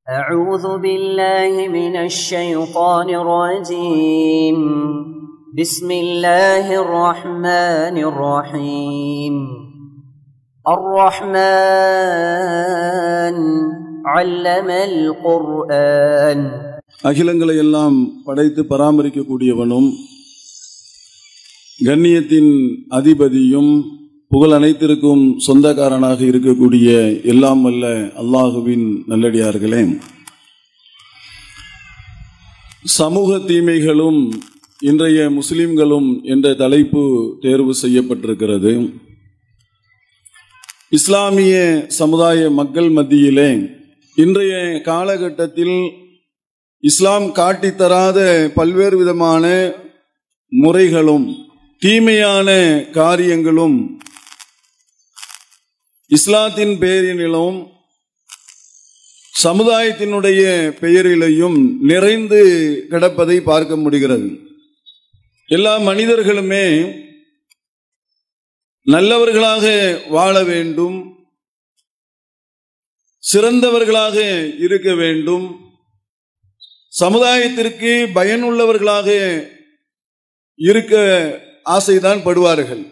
أعوذ بالله من الشيطان الرجيم بسم الله الرحمن الرحيم الرحمن علم القرآن அகிலங்களை எல்லாம் படைத்து பராமரிக்கக்கூடியவனும் கண்ணியத்தின் அதிபதியும் புகழ் அனைத்திற்கும் சொந்தக்காரனாக இருக்கக்கூடிய எல்லாம் வல்ல அல்லாஹுவின் நல்லடியார்களே சமூக தீமைகளும் இன்றைய முஸ்லிம்களும் என்ற தலைப்பு தேர்வு செய்யப்பட்டிருக்கிறது இஸ்லாமிய சமுதாய மக்கள் மத்தியிலே இன்றைய காலகட்டத்தில் இஸ்லாம் காட்டித்தராத பல்வேறு விதமான முறைகளும் தீமையான காரியங்களும் இஸ்லாத்தின் பெயரிலும் சமுதாயத்தினுடைய பெயரிலையும் நிறைந்து கிடப்பதை பார்க்க முடிகிறது எல்லா மனிதர்களுமே நல்லவர்களாக வாழ வேண்டும் சிறந்தவர்களாக இருக்க வேண்டும் சமுதாயத்திற்கு பயனுள்ளவர்களாக இருக்க ஆசைதான் படுவார்கள்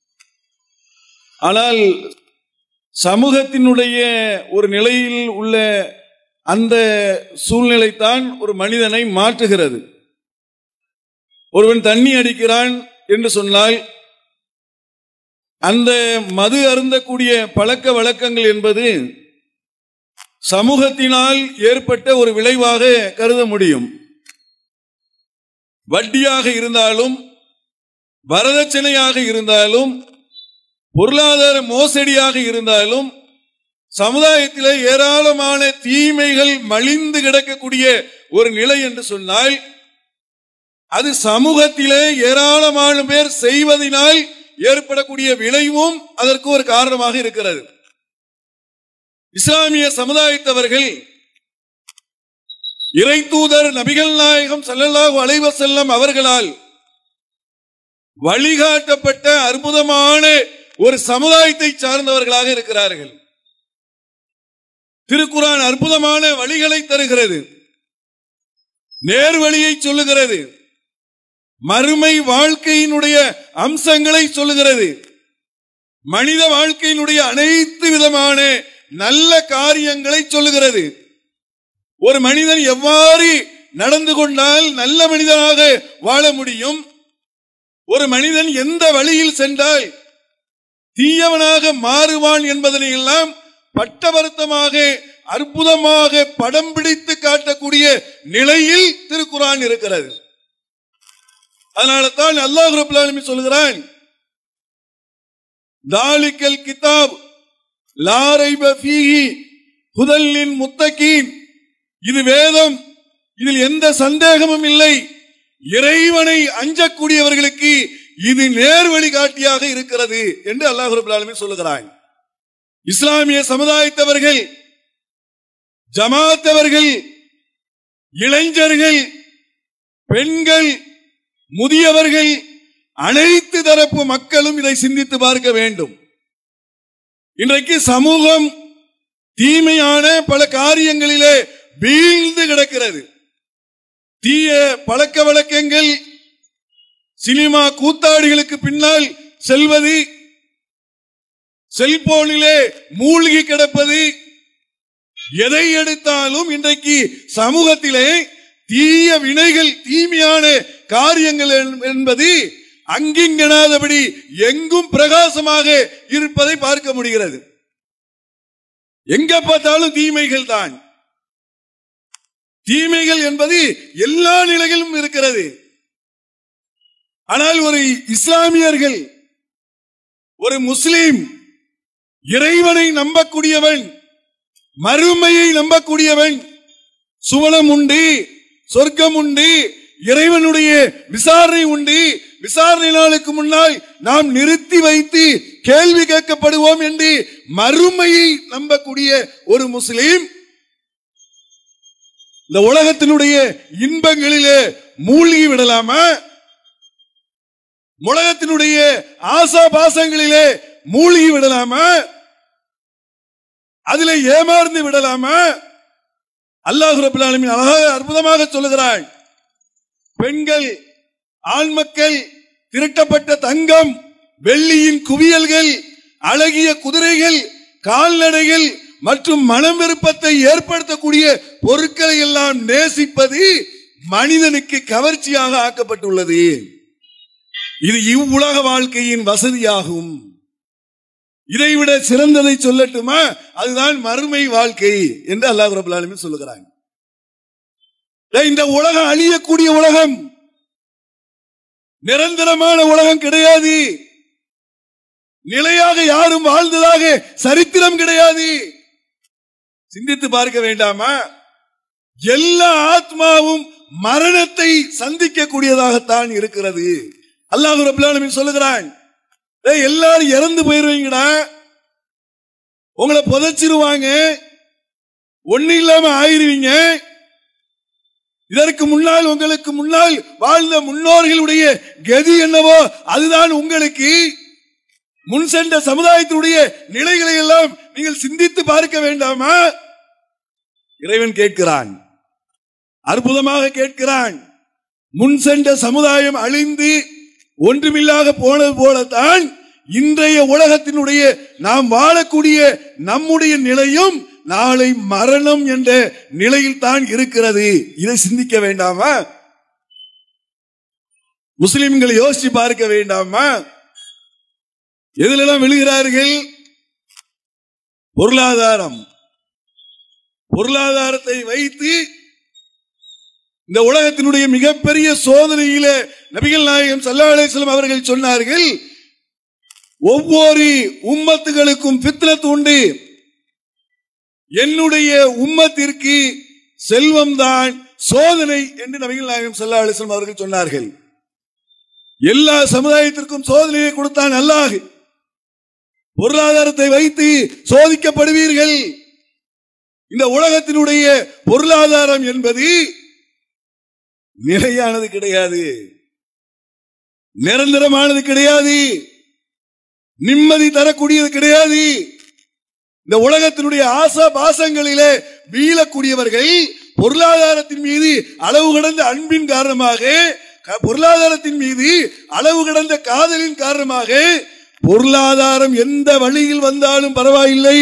ஆனால் சமூகத்தினுடைய ஒரு நிலையில் உள்ள அந்த சூழ்நிலைத்தான் ஒரு மனிதனை மாற்றுகிறது ஒருவன் தண்ணி அடிக்கிறான் என்று சொன்னால் அந்த மது அருந்தக்கூடிய பழக்க வழக்கங்கள் என்பது சமூகத்தினால் ஏற்பட்ட ஒரு விளைவாக கருத முடியும் வட்டியாக இருந்தாலும் வரதட்சணையாக இருந்தாலும் பொருளாதார மோசடியாக இருந்தாலும் சமுதாயத்தில் ஏராளமான தீமைகள் மலிந்து கிடக்கக்கூடிய ஒரு நிலை என்று சொன்னால் அது சமூகத்திலே ஏராளமான பேர் செய்வதனால் ஏற்படக்கூடிய விளைவும் அதற்கு ஒரு காரணமாக இருக்கிறது இஸ்லாமிய சமுதாயத்தவர்கள் இறை தூதர் நபிகள் நாயகம் சல்லல்லாஹு அலைவ செல்லம் அவர்களால் வழிகாட்டப்பட்ட அற்புதமான ஒரு சமுதாயத்தை சார்ந்தவர்களாக இருக்கிறார்கள் திருக்குறான் அற்புதமான வழிகளை தருகிறது நேர்வழியை சொல்லுகிறது மறுமை வாழ்க்கையினுடைய அம்சங்களை சொல்லுகிறது மனித வாழ்க்கையினுடைய அனைத்து விதமான நல்ல காரியங்களை சொல்லுகிறது ஒரு மனிதன் எவ்வாறு நடந்து கொண்டால் நல்ல மனிதனாக வாழ முடியும் ஒரு மனிதன் எந்த வழியில் சென்றால் தீயவனாக மாறுவான் என்பதனை எல்லாம் பட்டவர்த்தமாக அற்புதமாக படம் பிடித்து காட்டக்கூடிய நிலையில் திருக்குறான் இருக்கிறது அதனால தான் அல்லாஹ் ரபுல்லாலுமே சொல்கிறான் தாலிக்கல் கிதாப் லாரைப ஃபீஹி ஹுதல்லின் முத்தகீன் இது வேதம் இதில் எந்த சந்தேகமும் இல்லை இறைவனை அஞ்சக்கூடியவர்களுக்கு இது நேர் வழிகாட்டியாக இருக்கிறது என்று அல்லாஹ் ரபுல்லாலுமே சொல்லுகிறான் இஸ்லாமிய சமுதாயத்தவர்கள் ஜமாத்தவர்கள் இளைஞர்கள் பெண்கள் முதியவர்கள் அனைத்து தரப்பு மக்களும் இதை சிந்தித்து பார்க்க வேண்டும் இன்றைக்கு சமூகம் தீமையான பல காரியங்களிலே வீழ்ந்து கிடக்கிறது தீய பழக்க வழக்கங்கள் சினிமா கூத்தாடிகளுக்கு பின்னால் செல்வது செல்போனிலே மூழ்கி கிடப்பது எதை எடுத்தாலும் இன்றைக்கு சமூகத்திலே தீய வினைகள் தீமையான காரியங்கள் என்பது அங்கிங்கனாதபடி எங்கும் பிரகாசமாக இருப்பதை பார்க்க முடிகிறது எங்க பார்த்தாலும் தீமைகள் தான் தீமைகள் என்பது எல்லா நிலையிலும் இருக்கிறது ஆனால் ஒரு இஸ்லாமியர்கள் ஒரு முஸ்லிம் இறைவனை நம்பக்கூடியவன் மறுமையை நம்பக்கூடியவன் சுவனம் உண்டு சொர்க்கம் உண்டு இறைவனுடைய விசாரணை உண்டு விசாரணை நாளுக்கு முன்னால் நாம் நிறுத்தி வைத்து கேள்வி கேட்கப்படுவோம் என்று மறுமையை நம்பக்கூடிய ஒரு முஸ்லீம் இந்த உலகத்தினுடைய இன்பங்களிலே மூழ்கி விடலாமா உலகத்தினுடைய ஆசா பாசங்களிலே மூழ்கி விடலாமா அதிலே ஏமாந்து விடலாமா அல்லாஹ் ரபுல் ஆலமீன் அழகாக அற்புதமாக சொல்லுகிறான் பெண்கள் ஆண் மக்கள் திரட்டப்பட்ட தங்கம் வெள்ளியின் குவியல்கள் அழகிய குதிரைகள் கால்நடைகள் மற்றும் மனம் விருப்பத்தை ஏற்படுத்தக்கூடிய பொருட்களை எல்லாம் நேசிப்பது மனிதனுக்கு கவர்ச்சியாக ஆக்கப்பட்டுள்ளது இது இவ்வுலக வாழ்க்கையின் வசதியாகும் இதைவிட சிறந்ததை சொல்லட்டுமா அதுதான் மறுமை வாழ்க்கை என்று அல்லாஹ் ரபுல் ஆலமீன் சொல்லுகிறாங்க டேய், இந்த உலகம் அழியக்கூடிய உலகம் நிரந்தரமான உலகம் கிடையாது நிலையாக யாரும் வாழ்ந்ததாக சரித்திரம் கிடையாது சிந்தித்து பார்க்க வேண்டாமா எல்லா ஆத்மாவும் மரணத்தை சந்திக்கக்கூடியதாகத்தான் இருக்கிறது அல்லாஹ் ரபுல் ஆலமீன் சொல்லுகிறான் டேய், எல்லாரும் இறந்து போயிருவீங்கடா உங்களை புதைச்சிருவாங்க ஒண்ணு இல்லாம ஆயிருவீங்க இதற்கு முன்னால் உங்களுக்கு முன்னால் வாழ்ந்த முன்னோர்களுடைய கதி என்னவோ அதுதான் உங்களுக்கு முன் சென்ற சமுதாயத்தினுடைய நிலைகளை எல்லாம் நீங்கள் சிந்தித்து பார்க்க வேண்டாமா இறைவன் கேட்கிறான் அற்புதமாக கேட்கிறான் முன் சென்ற சமுதாயம் அழிந்து ஒன்றுமில்லாக போனது போலத்தான் இன்றைய உலகத்தினுடைய நாம் வாழக்கூடிய நம்முடைய நிலையும் நாளை மரணம் என்ற நிலையில் தான் இருக்கிறது இதை சிந்திக்க வேண்டாமா முஸ்லிம்களை யோசிச்சு பார்க்க வேண்டாமா எதிலெல்லாம் விழுகிறார்கள் பொருளாதாரம் பொருளாதாரத்தை வைத்து இந்த உலகத்தினுடைய மிகப்பெரிய சோதனையில நபிகள் நாயகம் சல்லா அலிஸ்லாம் அவர்கள் சொன்னார்கள் ஒவ்வொரு உம்மத்துகளுக்கும் பித்னத் உண்டு என்னுடைய உம்மத்திற்கு செல்வம் தான் சோதனை என்று நபிகள் நாயகம் சல்லா அலிஸ்லாம் அவர்கள் சொன்னார்கள் எல்லா சமுதாயத்திற்கும் சோதனையை கொடுத்தான் அல்லாஹ் பொருளாதாரத்தை வைத்து சோதிக்கப்படுவீர்கள் இந்த உலகத்தினுடைய பொருளாதாரம் என்பது நிலையானது கிடையாது நிரந்தரமானது கிடையாது நிம்மதி தரக்கூடியது கிடையாது இந்த உலகத்தினுடைய ஆசா பாசங்களிலே வீழக்கூடியவர்கள் பொருளாதாரத்தின் மீது அளவு கடந்த அன்பின் காரணமாக க- பொருளாதாரத்தின் மீது அளவு கடந்த காதலின் காரணமாக பொருளாதாரம் எந்த வழியில் வந்தாலும் பரவாயில்லை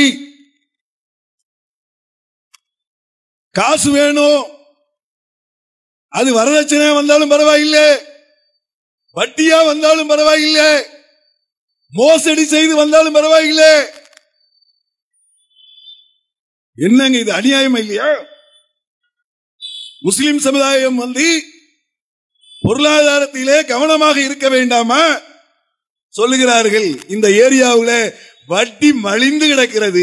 காசு வேணும் அது வரதட்சணையா வந்தாலும் பரவாயில்லை வட்டியா வந்தாலும் பரவாயில்லை மோசடி செய்து வந்தாலும் பரவாயில்லை என்னங்க இது அநியாயம் இல்லையா முஸ்லிம் சமுதாயம் வந்து பொருளாதாரத்திலே கவனமாக இருக்க வேண்டாமா சொல்லுகிறார்கள் இந்த ஏரியாவுல வட்டி மலிந்து கிடக்கிறது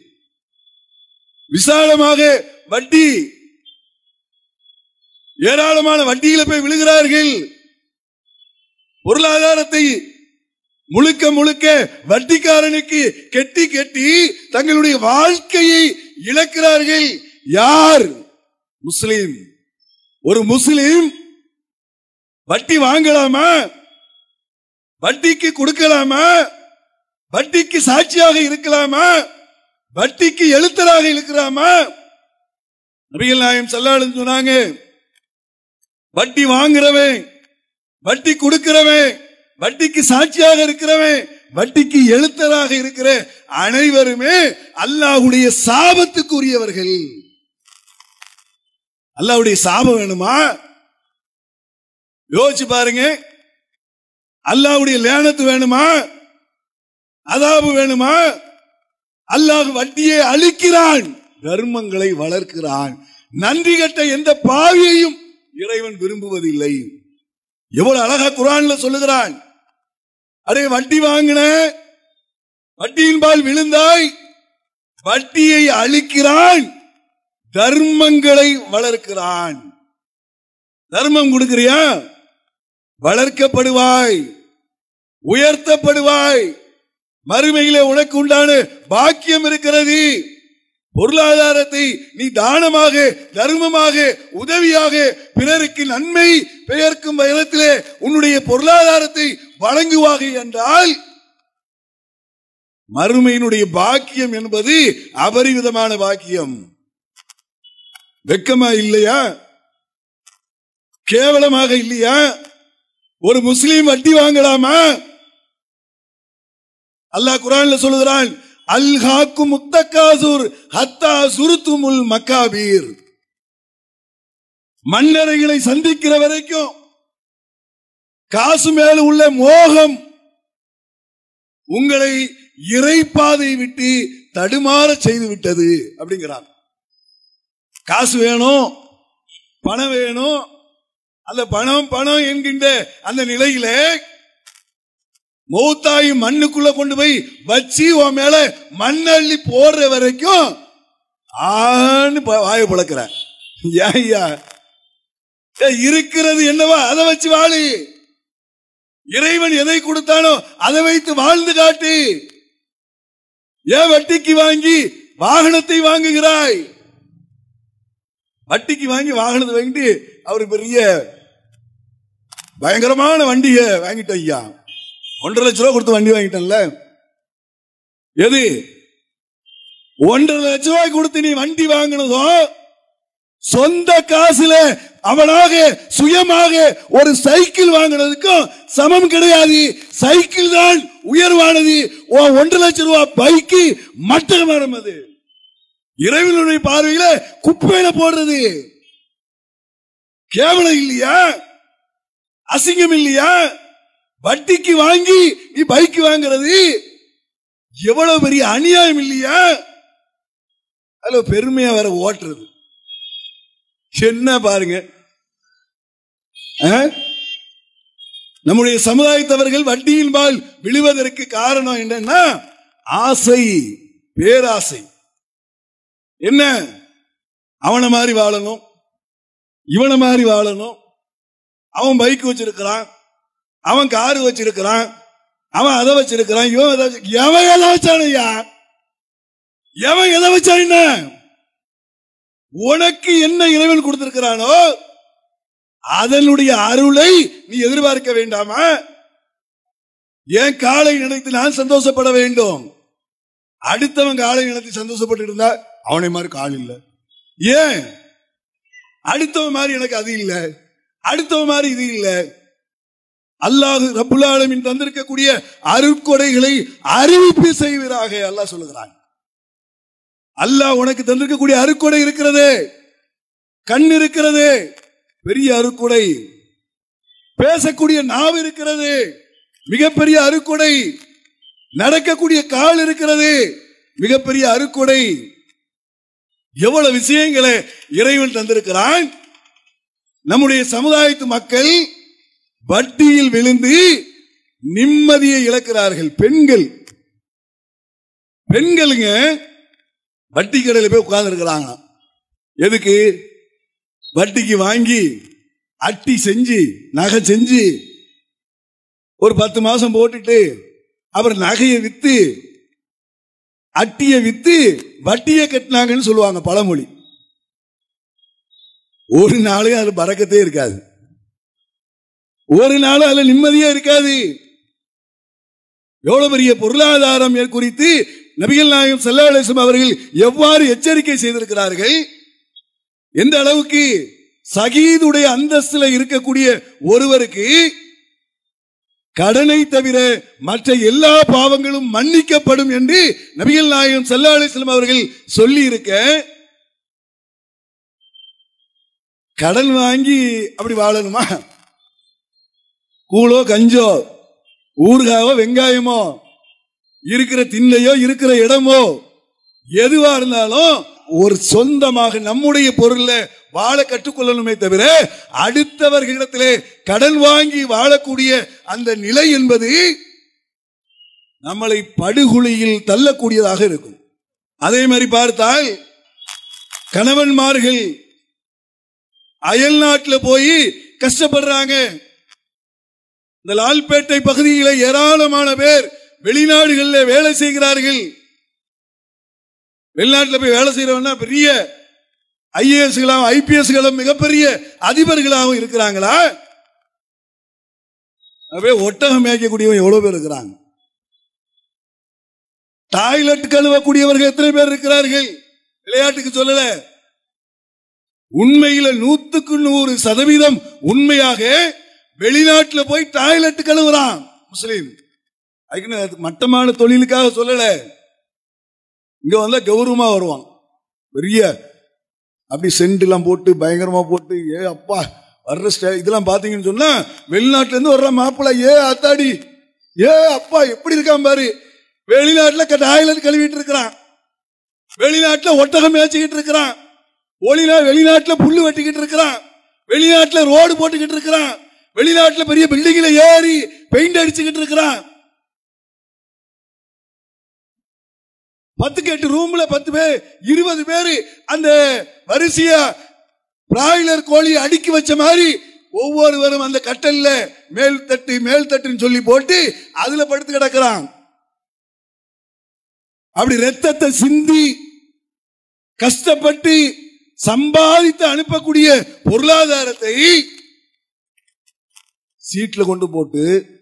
விசாலமாக வட்டி ஏராளமான வட்டியில போய் விழுகிறார்கள் பொருளாதாரத்தை முழுக்க முழுக்க வட்டிக்காரனுக்கு கெட்டி கெட்டி தங்களுடைய வாழ்க்கையை இழக்கிறார்கள் யார் முஸ்லிம் ஒரு முஸ்லிம் வட்டி வாங்கலாமா வட்டிக்கு கொடுக்கலாமா வட்டிக்கு சாட்சியாக இருக்கலாமா வட்டிக்கு எழுத்தராக இருக்கலாமா நபிகள் நாயம் சல்லாளன் சொன்னாங்க வட்டி வாங்குறவன் வட்டி கொடுக்கிறவன் வட்டிக்கு சாட்சியாக இருக்கிறவன் வட்டிக்கு எழுத்தராக இருக்கிற அனைவருமே அல்லாஹ்வுடைய சாபத்துக்குரியவர்கள் அல்லாஹ்வுடைய சாபம் வேணுமா யோசிச்சு பாருங்க அல்லாஹ்வுடைய லேனத்து வேணுமா அதாபு வேணுமா அல்லாஹ் வட்டியை அழிக்கிறான் தர்மங்களை வளர்க்கிறான் நன்றி கட்ட எந்த பாவியையும் இறைவன் விரும்புவதில்லை எவ்வளவு அழகா குரான்ல சொல்லுகிறான் அடே வட்டி வாங்கின வட்டியின் பால் விழுந்தாய் வட்டியை அழிக்கிறான் தர்மங்களை வளர்க்கிறான் தர்மம் கொடுக்கிறியா வளர்க்கப்படுவாய் உயர்த்தப்படுவாய் மறுமையிலே உனக்கு உண்டான பாக்கியம் இருக்கிறது பொருளாதாரத்தை நீ தானமாக தர்மமாக உதவியாக பிறருக்கு நன்மை பெயர்க்கும் விதத்திலே உன்னுடைய பொருளாதாரத்தை வழங்குவாக என்றால் மறுமையினுடைய பாக்கியம் என்பது அபரிவிதமான பாக்கியம் வெக்கமா இல்லையா கேவலமாக இல்லையா ஒரு முஸ்லீம் வட்டி வாங்கலாமா அல்லாஹ் குரான்ல சொல்லுகிறான் அல்ஹாக்கு முத்தக்காசூர் ஹத்தா சுருத்துமுல் மக்காபீர் மன்னரைகளை சந்திக்கிற வரைக்கும் காசு மேல உள்ள மோகம் உங்களை இறைப்பாதை விட்டு தடுமாற செய்து விட்டது அப்படிங்கிறார் காசு வேணும் பணம் வேணும் அந்த பணம் பணம் என்கின்ற அந்த நிலையில மௌத்தாயி மண்ணுக்குள்ள கொண்டு போய் வச்சு உன் மேல மண்ணள்ளி போடுற வரைக்கும் ஆன்னு ப- வாயை பழக்கிற ஐயா இருக்கிறது என்னவா அதை வச்சு வாழு இறைவன் எதை கொடுத்தானோ அதை வைத்து வாழ்ந்து காட்டு ஏன் வட்டிக்கு வாங்கி வாகனத்தை வாங்குகிறாய் வட்டிக்கு வாங்கி வாகனத்தை வாங்கிட்டு அவர் பெரிய பயங்கரமான வண்டியை வாங்கிட்டோம் ஐயா ஒன்றரை லட்ச ரூபா கொடுத்து வண்டி வாங்கிட்டேன்ல எது ஒன்றரை லட்ச ரூபாய் கொடுத்து நீ வண்டி வாங்கினதும் சொந்த காசுல அவனாக சுயமாக ஒரு சைக்கிள் வாங்கினதுக்கும் சமம் கிடையாது சைக்கிள் தான் உயர்வானது உன் ஒன்றரை லட்சம் ரூபாய் பைக்கு மட்டகமானம் அது இறைவனுடைய பார்வையில குப்பையில போடுறது கேவலம் இல்லையா அசிங்கம் இல்லையா வட்டிக்கு வாங்கி நீ பைக் வாங்குறது எவ்வளவு பெரிய அநியாயம் இல்லையா அதுல பெருமையா வேற ஓட்டுறது என்ன பாருங்க ஆ? நம்முடைய சமுதாயத்தவர்கள் வட்டியின் பால் விழுவதற்கு காரணம் என்னன்னா ஆசை பேராசை என்ன அவனை மாதிரி வாழணும் இவனை மாதிரி வாழணும் அவன் பைக் வச்சிருக்கிறான் அவன் காரு வச்சிருக்கிறான் அவன் அதை வச்சிருக்கிறான் இவன் அதை வச்சு- எவன் எதை வச்சானையா எவன் எதை வச்சான் என்ன உனக்கு என்ன இறைவன் கொடுத்திருக்கிறானோ அதனுடைய அருளை நீ எதிர்பார்க்க வேண்டாமா ஏன் காலை நினைத்து நான் சந்தோஷப்பட வேண்டும் அடுத்தவன் காலை நினைத்து சந்தோஷப்பட்டு இருந்தா அவனை மாதிரி கால் இல்ல ஏன் அடுத்தவன் மாதிரி எனக்கு அது இல்ல அடுத்தவன் மாதிரி இது இல்ல அல்லாஹ் ரப்புல் ஆலமீன் தந்திருக்கக்கூடிய அருட்கொடைகளை அறிவிப்பு செய்வீராக அல்லாஹ் சொல்லுகிறான் அல்லாஹ் உனக்கு தந்திருக்கக்கூடிய அருட்கொடை இருக்கிறது கண் இருக்கிறது பெரிய அருட்கொடை பேசக்கூடிய நாவு இருக்கிறது மிகப்பெரிய அருட்கொடை நடக்கக்கூடிய கால் இருக்கிறது மிகப்பெரிய அருட்கொடை எவ்வளவு விஷயங்களை இறைவன் தந்திருக்கிறான் நம்முடைய சமுதாயத்து மக்கள் வட்டியில் விழுந்து நிம்மதியை இழக்கிறார்கள் பெண்கள் பெண்களுங்க வட்டி கடையில் போய் உட்கார்ந்து இருக்கிறாங்க எதுக்கு வட்டிக்கு வாங்கி அட்டி செஞ்சு நகை செஞ்சு ஒரு பத்து மாசம் போட்டுட்டு அப்புறம் நகையை வித்து அட்டியை வித்து வட்டியை கட்டினாங்கன்னு சொல்லுவாங்க பழமொழி ஒரு நாளையும் அது பறக்கத்தே இருக்காது ஒரு நாளும் அதுல நிம்மதியே இருக்காது எவ்வளவு பெரிய பொருளாதாரம் குறித்து நபிகள் நாயகம் ஸல்லல்லாஹு அலைஹி வஸல்லம் அவர்கள் எவ்வாறு எச்சரிக்கை செய்திருக்கிறார்கள் எந்த அளவுக்கு சகீதுடைய அந்தஸ்துல இருக்கக்கூடிய ஒருவருக்கு கடனை தவிர மற்ற எல்லா பாவங்களும் மன்னிக்கப்படும் என்று நபிகள் நாயகம் ஸல்லல்லாஹு அலைஹி வஸல்லம் அவர்கள் சொல்லி இருக்க கடன் வாங்கி அப்படி வாழணுமா கூழோ கஞ்சோ ஊறுகாவோ வெங்காயமோ இருக்கிற திண்ணையோ இருக்கிற இடமோ எதுவா இருந்தாலும் ஒரு சொந்தமாக நம்முடைய பொருள்ல வாழ கற்றுக்கொள்ளணுமே தவிர அடுத்தவர்களிடத்திலே கடன் வாங்கி வாழக்கூடிய அந்த நிலை என்பது நம்மளை படுகுழியில் தள்ளக்கூடியதாக இருக்கும் அதே மாதிரி பார்த்தால் கணவன்மார்கள் அயல் நாட்டில் போய் கஷ்டப்படுறாங்க இந்த லால்பேட்டை பகுதியில ஏராளமான பேர் வெளிநாடுகளில் வேலை செய்கிறார்கள் வெளிநாட்டில் போய் வேலை செய்யறவன்னா பெரிய ஐஏஎஸ்களாகவும் ஐபிஎஸ்களும் மிகப்பெரிய அதிபர்களாகவும் இருக்கிறாங்களா அப்படியே ஒட்டகம் மேய்க்கக்கூடியவங்க எவ்வளவு பேர் இருக்கிறாங்க டாய்லெட் கழுவக்கூடியவர்கள் எத்தனை பேர் இருக்கிறார்கள் விளையாட்டுக்கு சொல்லல உண்மையில நூத்துக்கு நூறு சதவீதம் உண்மையாக வெளிநாட்டுல போய் டாய்லெட் கழுவுறான் முஸ்லீம் அதுக்கு நான் மட்டமான தொழிலுக்காக சொல்லல இங்க வந்தா கௌரவமா வருவான் பெரிய அப்படி சென்ட் எல்லாம் போட்டு பயங்கரமா போட்டு ஏ அப்பா வர்ற ஸ்டே- இதெல்லாம் பாத்தீங்கன்னு சொன்னா வெளிநாட்டுல இருந்து வர்ற மாப்பிள்ளை ஏ அத்தாடி ஏ அப்பா எப்படி இருக்கான் பாரு வெளிநாட்டுல டாய்லெட் கழுவிட்டு இருக்கிறான் வெளிநாட்டுல ஒட்டகம் மேய்ச்சிக்கிட்டு இருக்கிறான் ஒளிநா வெளிநாட்டுல புல்லு வெட்டிக்கிட்டு இருக்கிறான் வெளிநாட்டுல ரோடு போட்டுக்கிட்டு இருக்கிறான் வெளிநாட்டுல பெரிய பில்டிங்ல ஏறி பெயிண்ட் அடிச்சுக்கிட்டு இருக்கிறான் பத்துக்கு எட்டு ரூம்ல பத்து பேர் இருபது பேரு அந்த வரிசையா பிராய்லர் கோழி அடுக்கி வச்ச மாதிரி ஒவ்வொருவரும் அந்த கட்டல்ல மேல் தட்டு மேல் தட்டுன்னு சொல்லி போட்டு அதுல படுத்து கிடக்கிறான் அப்படி ரத்தத்தை சிந்தி கஷ்டப்பட்டு சம்பாதித்து அனுப்பக்கூடிய பொருளாதாரத்தை சீட்ல கொண்டு போட்டு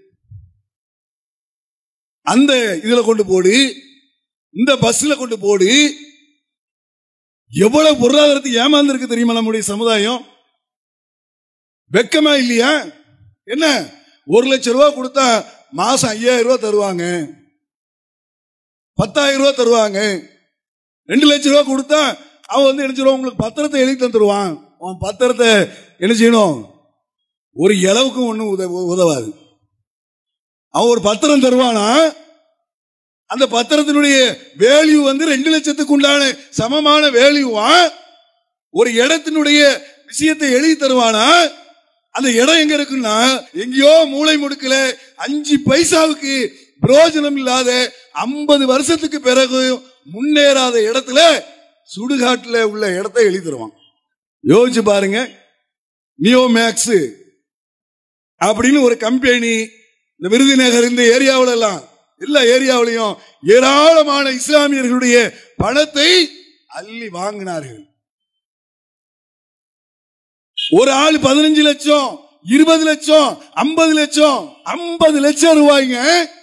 அந்த இதுல கொண்டு போடு இந்த பஸ்ல கொண்டு போடு எவ்வளவு பொருளாதாரத்தை ஏமாந்துருக்கு தெரியுமா நம்முடைய சமுதாயம் வெக்கமா இல்லையா என்ன ஒரு லட்சம் ரூபாய் கொடுத்தா மாசம் ஐயாயிரம் ரூபாய் தருவாங்க பத்தாயிரம் ரூபாய் தருவாங்க ரெண்டு லட்சம் ரூபாய் கொடுத்தா அவன் வந்து என்ன செய்வான் உங்களுக்கு பத்திரத்தை எழுதி தந்துருவான் அவன் பத்திரத்தை என்ன செய்யணும் ஒரு இளவுக்கும் ஒன்றும் உதவ உதவாது அவன் ஒரு பத்திரம் தருவானா அந்த பத்திரத்தினுடைய வேல்யூ வந்து ரெண்டு லட்சத்துக்கு உண்டான சமமான வேல்யூவா ஒரு இடத்தினுடைய விஷயத்தை எழுதி தருவானா அந்த இடம் எங்க இருக்குன்னா எங்கேயோ மூளை முடுக்கல அஞ்சு பைசாவுக்கு பிரயோஜனம் இல்லாத ஐம்பது வருஷத்துக்கு பிறகு முன்னேறாத இடத்துல சுடுகாட்டுல உள்ள இடத்தை எழுதி தருவான் யோசிச்சு பாருங்க நியோ மேக்ஸ் அப்படின்னு ஒரு கம்பெனி இந்த விருதுநகர் இந்த ஏரியாவுல எல்லாம் எல்லா ஏரியாவிலையும் ஏராளமான இஸ்லாமியர்களுடைய பணத்தை அள்ளி வாங்கினார்கள் ஒரு ஆள் பதினஞ்சு லட்சம் இருபது லட்சம் ஐம்பது லட்சம் ஐம்பது லட்சம் ரூபாய்ங்க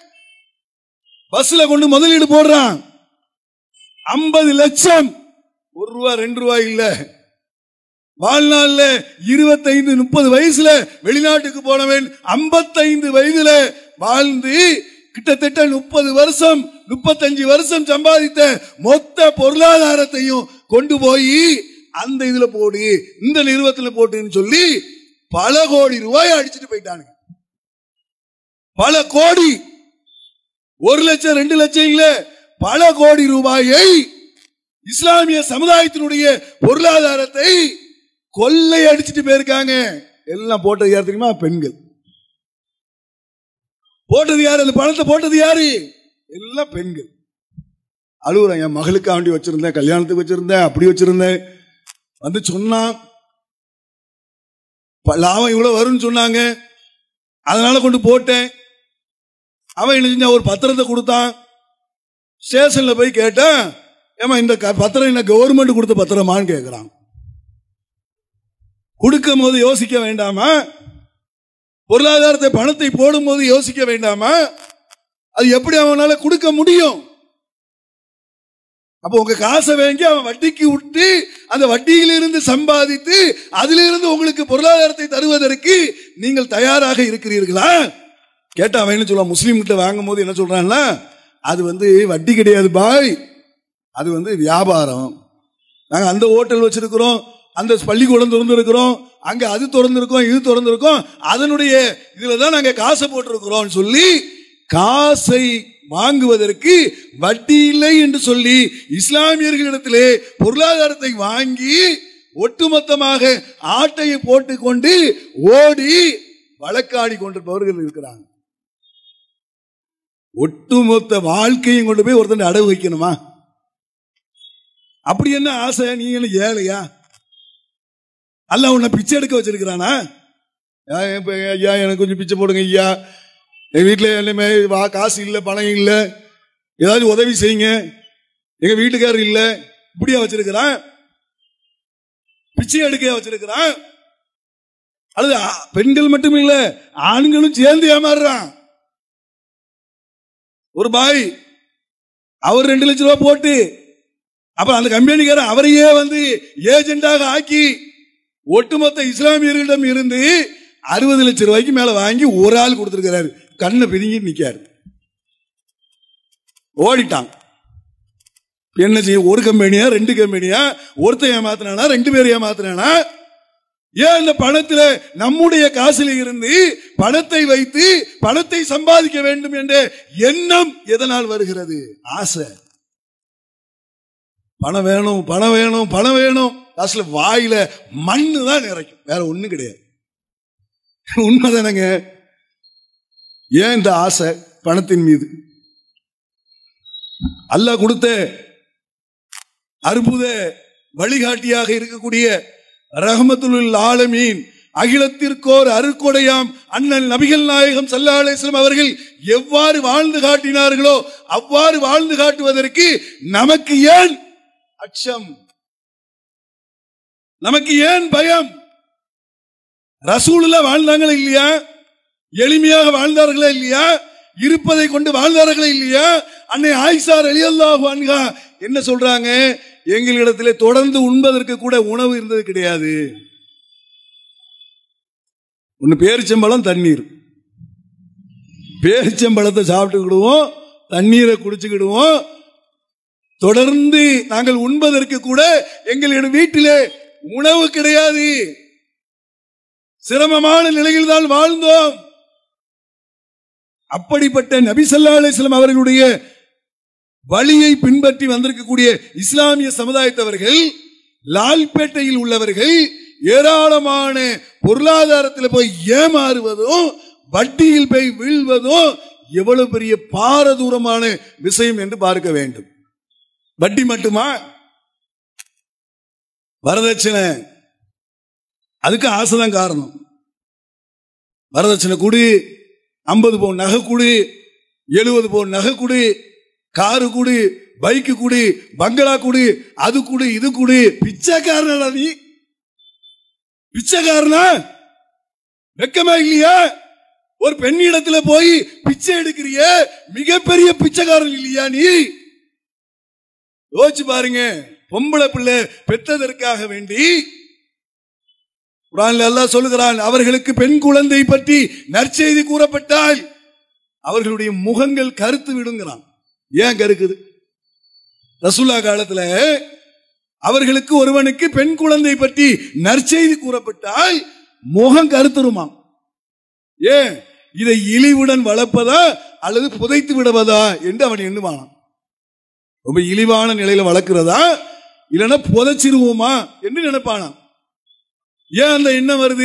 பஸ்ல கொண்டு முதலீடு போடுறான் ஐம்பது லட்சம் ஒரு ரூபா ரெண்டு ரூபாய் இல்ல வாழ்நாள்ல இருபத்தைந்து முப்பது வயசுல வெளிநாட்டுக்கு போனவன் ஐம்பத்தைந்து வயதுல வாழ்ந்து கிட்டத்தட்ட முப்பது வருஷம் முப்பத்தஞ்சு வருஷம் சம்பாதித்த மொத்த பொருளாதாரத்தையும் கொண்டு போய் அந்த இதுல போடு இந்த நிறுவனத்துல போட்டுன்னு சொல்லி பல கோடி ரூபாய் அடிச்சுட்டு போயிட்டானுங்க பல கோடி ஒரு லட்சம் ரெண்டு லட்சம் இல்ல பல கோடி ரூபாயை இஸ்லாமிய சமுதாயத்தினுடைய பொருளாதாரத்தை கொள்ளை அடிச்சிட்டு போயிருக்காங்க எல்லாம் போட்டது யார் தெரியுமா பெண்கள் போட்டது யாரு அந்த பணத்தை போட்டது யாரு எல்லாம் பெண்கள் அழுகுறேன் என் மகளுக்கு ஆண்டி வச்சிருந்தேன் கல்யாணத்துக்கு வச்சிருந்தேன் அப்படி வச்சிருந்தேன் வந்து சொன்னான் ப- லாபம் இவ்வளவு வரும்னு சொன்னாங்க அதனால கொண்டு போட்டேன் அவன் என்ன செஞ்சான் ஒரு பத்திரத்தை கொடுத்தான் ஸ்டேஷன்ல போய் கேட்டேன் ஏமா இந்த க- பத்திரம் என்ன கவர்மெண்ட் கொடுத்த பத்திரமான்னு கேட்கிறான் கொடுக்கும் போது யோசிக்க வேண்டாமா பொருளாதாரத்தை பணத்தை போடும்போது யோசிக்க வேண்டாமா அது எப்படி அவனால கொடுக்க முடியும் அப்ப உங்க காசை வாங்கி அவன் வட்டிக்கு விட்டு அந்த வட்டியிலிருந்து சம்பாதித்து அதிலிருந்து உங்களுக்கு பொருளாதாரத்தை தருவதற்கு நீங்கள் தயாராக இருக்கிறீர்களா கேட்டா அவன் என்ன சொல்லுவான் முஸ்லீம் கிட்ட வாங்கும் போது என்ன சொல்றான்னா அது வந்து வட்டி கிடையாது பாய் அது வந்து வியாபாரம் நாங்க அந்த ஹோட்டல் வச்சிருக்கிறோம் அந்த பள்ளிக்கூடம் திறந்திருக்கிறோம் அங்க அது திறந்திருக்கோம் இது திறந்திருக்கோம் அதனுடைய இதுல தான் நாங்க காசை போட்டிருக்கிறோம் சொல்லி காசை வாங்குவதற்கு வட்டி இல்லை என்று சொல்லி இஸ்லாமியர்களிடத்திலே பொருளாதாரத்தை வாங்கி ஒட்டுமொத்தமாக ஆட்டையை போட்டுக்கொண்டு ஓடி வழக்காடி கொண்டிருப்பவர்கள் இருக்கிறாங்க ஒட்டுமொத்த வாழ்க்கையும் கொண்டு போய் ஒருத்தன் அடகு வைக்கணுமா அப்படி என்ன ஆசை நீ என்ன ஏழையா அல்ல உன்னை பிச்சை எடுக்க வச்சிருக்கிறானா ஆ, இப்ப ஐயா எனக்கு கொஞ்சம் பிச்சை போடுங்க ஐயா எங்க வீட்டில் எல்லாமே வா காசு இல்லை பணம் இல்லை ஏதாவது உதவி செய்யுங்க எங்க வீட்டுக்காரர் இல்லை இப்படியா வச்சிருக்கிறான் பிச்சை எடுக்க வச்சிருக்கிறான் அல்லது ஆ- பெண்கள் மட்டும் இல்ல ஆண்களும் சேர்ந்து ஏமாறுறான் ஒரு பாய் அவர் ரெண்டு லட்சம் ரூபாய் போட்டு அப்புறம் அந்த கம்பெனிக்காரன் அவரையே வந்து ஏஜென்டாக ஆக்கி ஒட்டுமொத்த இஸ்லாமியர்களிடம் இருந்து அறுபது லட்சம் ரூபாய்க்கு மேல வாங்கி ஒரு ஆள் கொடுத்திருக்கிறாரு கண்ணை பிதுங்கி நிக்காரு ஓடிட்டான் என்ன செய்ய ஒரு கம்பெனியா ரெண்டு கம்பெனியா ஒருத்தன் ஏமாத்தினானா ரெண்டு பேர் ஏமாத்தினானா ஏன் இந்த பணத்துல நம்முடைய காசில் இருந்து பணத்தை வைத்து பணத்தை சம்பாதிக்க வேண்டும் என்ற எண்ணம் எதனால் வருகிறது ஆசை பணம் வேணும் பணம் வேணும் பணம் வேணும் காசுல வாயில மண்ணு தான் நிறைக்கும் வேற ஒண்ணும் கிடையாது உண்மைதானங்க ஏன் இந்த ஆசை பணத்தின் மீது அல்லாஹ் கொடுத்த அற்புத வழிகாட்டியாக இருக்கக்கூடிய ரஹமத்துல் ஆலமீன் அகிலத்திற்கோர் அருக்கொடையாம் அண்ணன் நபிகள் நாயகம் சல்லா அலிஸ்லாம் அவர்கள் எவ்வாறு வாழ்ந்து காட்டினார்களோ அவ்வாறு வாழ்ந்து காட்டுவதற்கு நமக்கு ஏன் அச்சம் நமக்கு ஏன் பயம் ரசூலுல வாழ்ந்தாங்களா இல்லையா எளிமையாக வாழ்ந்தார்களா இல்லையா இருப்பதை கொண்டு வாழ்ந்தார்களா இல்லையா அன்னை ஆயிஷார் அலியல்லாஹு அன்ஹா என்ன சொல்றாங்க எங்களிடத்திலே தொடர்ந்து உண்பதற்கு கூட உணவு இருந்தது கிடையாது ஒன்னு பேரிச்சம்பழம் தண்ணீர் பேரிச்சம்பழத்தை சாப்பிட்டுக்கிடுவோம் தண்ணீரை குடிச்சுக்கிடுவோம் தொடர்ந்து நாங்கள் உண்பதற்கு கூட எங்களிடம் வீட்டிலே உணவு கிடையாது சிரமமான நிலையில் தான் வாழ்ந்தோம் அப்படிப்பட்ட நபி ஸல்லல்லாஹு அலைஹி வஸல்லம் அவர்களுடைய வழியை பின்பற்றி வந்திருக்கக்கூடிய இஸ்லாமிய சமுதாயத்தவர்கள் லால்பேட்டையில் உள்ளவர்கள் ஏராளமான பொருளாதாரத்தில் போய் ஏமாறுவதும் வட்டியில் போய் வீழ்வதும் எவ்வளவு பெரிய பாரதூரமான விஷயம் என்று பார்க்க வேண்டும் வட்டி மட்டுமா வரதட்சணை அதுக்கு ஆசைதான் காரணம் வரதட்சணை கொடு ஐம்பது பவுன் நகை கொடு எழுபது பவுன் நகை கொடு காரு கொடு பைக்கு கொடு பங்களா கொடு அது கொடு இது கொடு பிச்சைக்காரனா நீ பிச்சைக்காரனா வெக்கமா இல்லையா ஒரு பெண்ணிடத்துல போய் பிச்சை எடுக்கிறிய மிகப்பெரிய பிச்சைக்காரன் இல்லையா நீ யோசிச்சு பாருங்க பொம்பளை பிள்ளை பெற்றதற்காக வேண்டி குரான்ல அல்லாஹ் சொல்லுகிறான் அவர்களுக்கு பெண் குழந்தை பற்றி நற்செய்தி கூறப்பட்டால் அவர்களுடைய முகங்கள் கருத்து விடுங்கிறான் ஏன் கருக்குது ரசூல்லா காலத்துல அவர்களுக்கு ஒருவனுக்கு பெண் குழந்தை பற்றி நற்செய்தி கூறப்பட்டால் முகம் கருத்துருமாம் ஏன் இதை இழிவுடன் வளர்ப்பதா அல்லது புதைத்து விடுவதா என்று அவன் எண்ணுவானான் ரொம்ப இழிவான நிலையில வளர்க்கிறதா இல்லைன்னா புதைச்சிருவோமா என்று நினைப்பானாம் ஏன் அந்த எண்ணம் வருது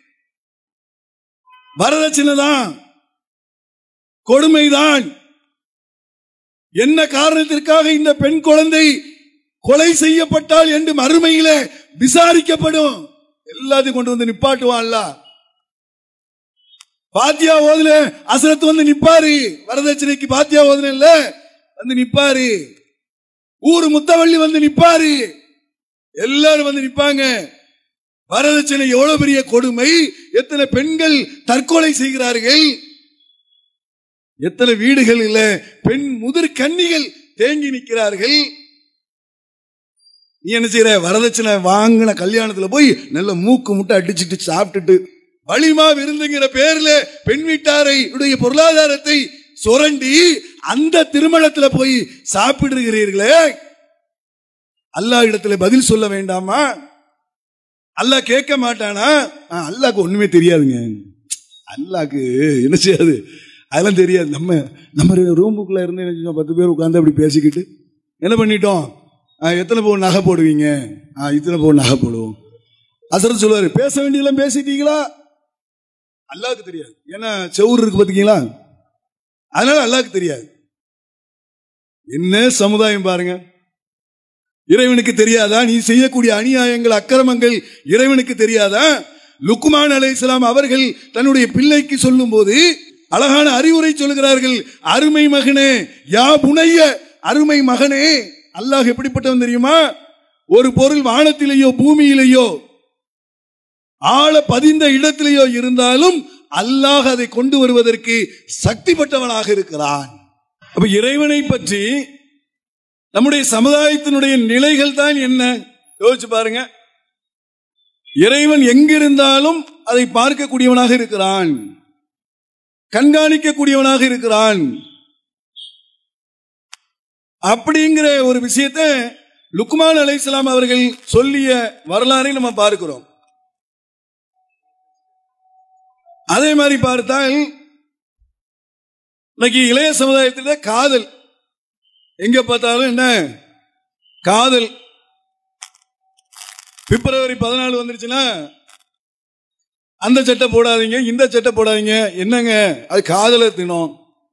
வரதட்சணை தான் கொடுமைதான் என்ன காரணத்திற்காக இந்த பெண் குழந்தை கொலை செய்யப்பட்டால் என்று மறுமையில விசாரிக்கப்படும் எல்லாத்தையும் கொண்டு வந்து நிப்பாட்டுவான்ல பாத்தியா ஓதுல அசரத்து வந்து நிப்பாரு வரதட்சணைக்கு பாத்தியா ஓதுல இல்ல வந்து நிப்பாரு ஊரு முத்தவள்ளி வந்து நிப்பாரு எல்லாரும் வந்து நிப்பாங்க வரதட்சணை எவ்வளவு பெரிய கொடுமை எத்தனை பெண்கள் தற்கொலை செய்கிறார்கள் எத்தனை வீடுகள் இல்ல பெண் முதிர் கன்னிகள் தேங்கி நிற்கிறார்கள் நீ என்ன செய்யற வரதட்சணை வாங்கின கல்யாணத்துல போய் நல்ல மூக்கு முட்டை அடிச்சுட்டு சாப்பிட்டுட்டு வலிமா விருந்துங்கிற பேர்ல பெண் வீட்டாரை உடைய பொருளாதாரத்தை சுரண்டி அந்த திருமணத்துல போய் சாப்பிடுகிறீர்களே அல்லாஹ் இடத்துல பதில் சொல்ல வேண்டாமா அல்லாஹ் கேட்க மாட்டானா ஆ, அல்லாஹ்க்கு ஒண்ணுமே தெரியாதுங்க அல்லாஹ்க்கு என்ன செய்யாது அதெல்லாம் தெரியாது நம்ம நம்ம ரூமுக்குள்ள இருந்து என்ன செஞ்சோம், பத்து பேர் உட்காந்து அப்படி பேசிக்கிட்டு என்ன பண்ணிட்டோம் ஆ, எத்தனை பவுன் நகை போடுவீங்க ஆ, இத்தனை பவுன் நகை போடுவோம் அசரத் சொல்லுவாரு பேச வேண்டியதெல்லாம் பேசிட்டீங்களா அல்லாஹ்க்கு தெரியாது ஏன்னா செவுரு இருக்கு பாத்தீங்களா அதனால அல்லாஹ்க்கு தெரியாது என்ன சமுதாயம் பாருங்க இறைவனுக்கு தெரியாதா நீ செய்யக்கூடிய அநியாயங்கள் அக்கிரமங்கள் இறைவனுக்கு தெரியாதா லுக்குமான் அலைஹிஸ்ஸலாம் அவர்கள் தன்னுடைய பிள்ளைக்கு சொல்லும்போது அழகான அறிவுரை சொல்கிறார்கள் அருமை மகனே யா புனைய அருமை மகனே அல்லாஹ் எப்படிப்பட்டவன் தெரியுமா ஒரு பொருள் வானத்திலேயோ பூமியிலேயோ ஆழ பதிந்த இடத்திலேயோ இருந்தாலும் அல்லாஹ் அதை கொண்டு வருவதற்கு சக்தி பட்டவனாக இருக்கிறான் அப்ப இறைவனை பற்றி நம்முடைய சமுதாயத்தினுடைய நிலைகள் தான் என்ன யோசிச்சு பாருங்க இறைவன் எங்கிருந்தாலும் அதை பார்க்கக்கூடியவனாக இருக்கிறான் கண்காணிக்கக்கூடியவனாக இருக்கிறான் அப்படிங்கிற ஒரு விஷயத்தை லுக்மான் அலைஹிஸ்ஸலாம் அவர்கள் சொல்லிய வரலாறை நம்ம பார்க்கிறோம் அதே மாதிரி பார்த்தால் இன்னைக்கு இளைய சமுதாயத்தில் காதல் எங்க பார்த்தாலும் என்ன காதல் பிப்ரவரி பதினாலு வந்துருச்சுன்னா அந்த சட்டை போடாதீங்க இந்த சட்டை போடாதீங்க என்னங்க அது காதலர் தினம்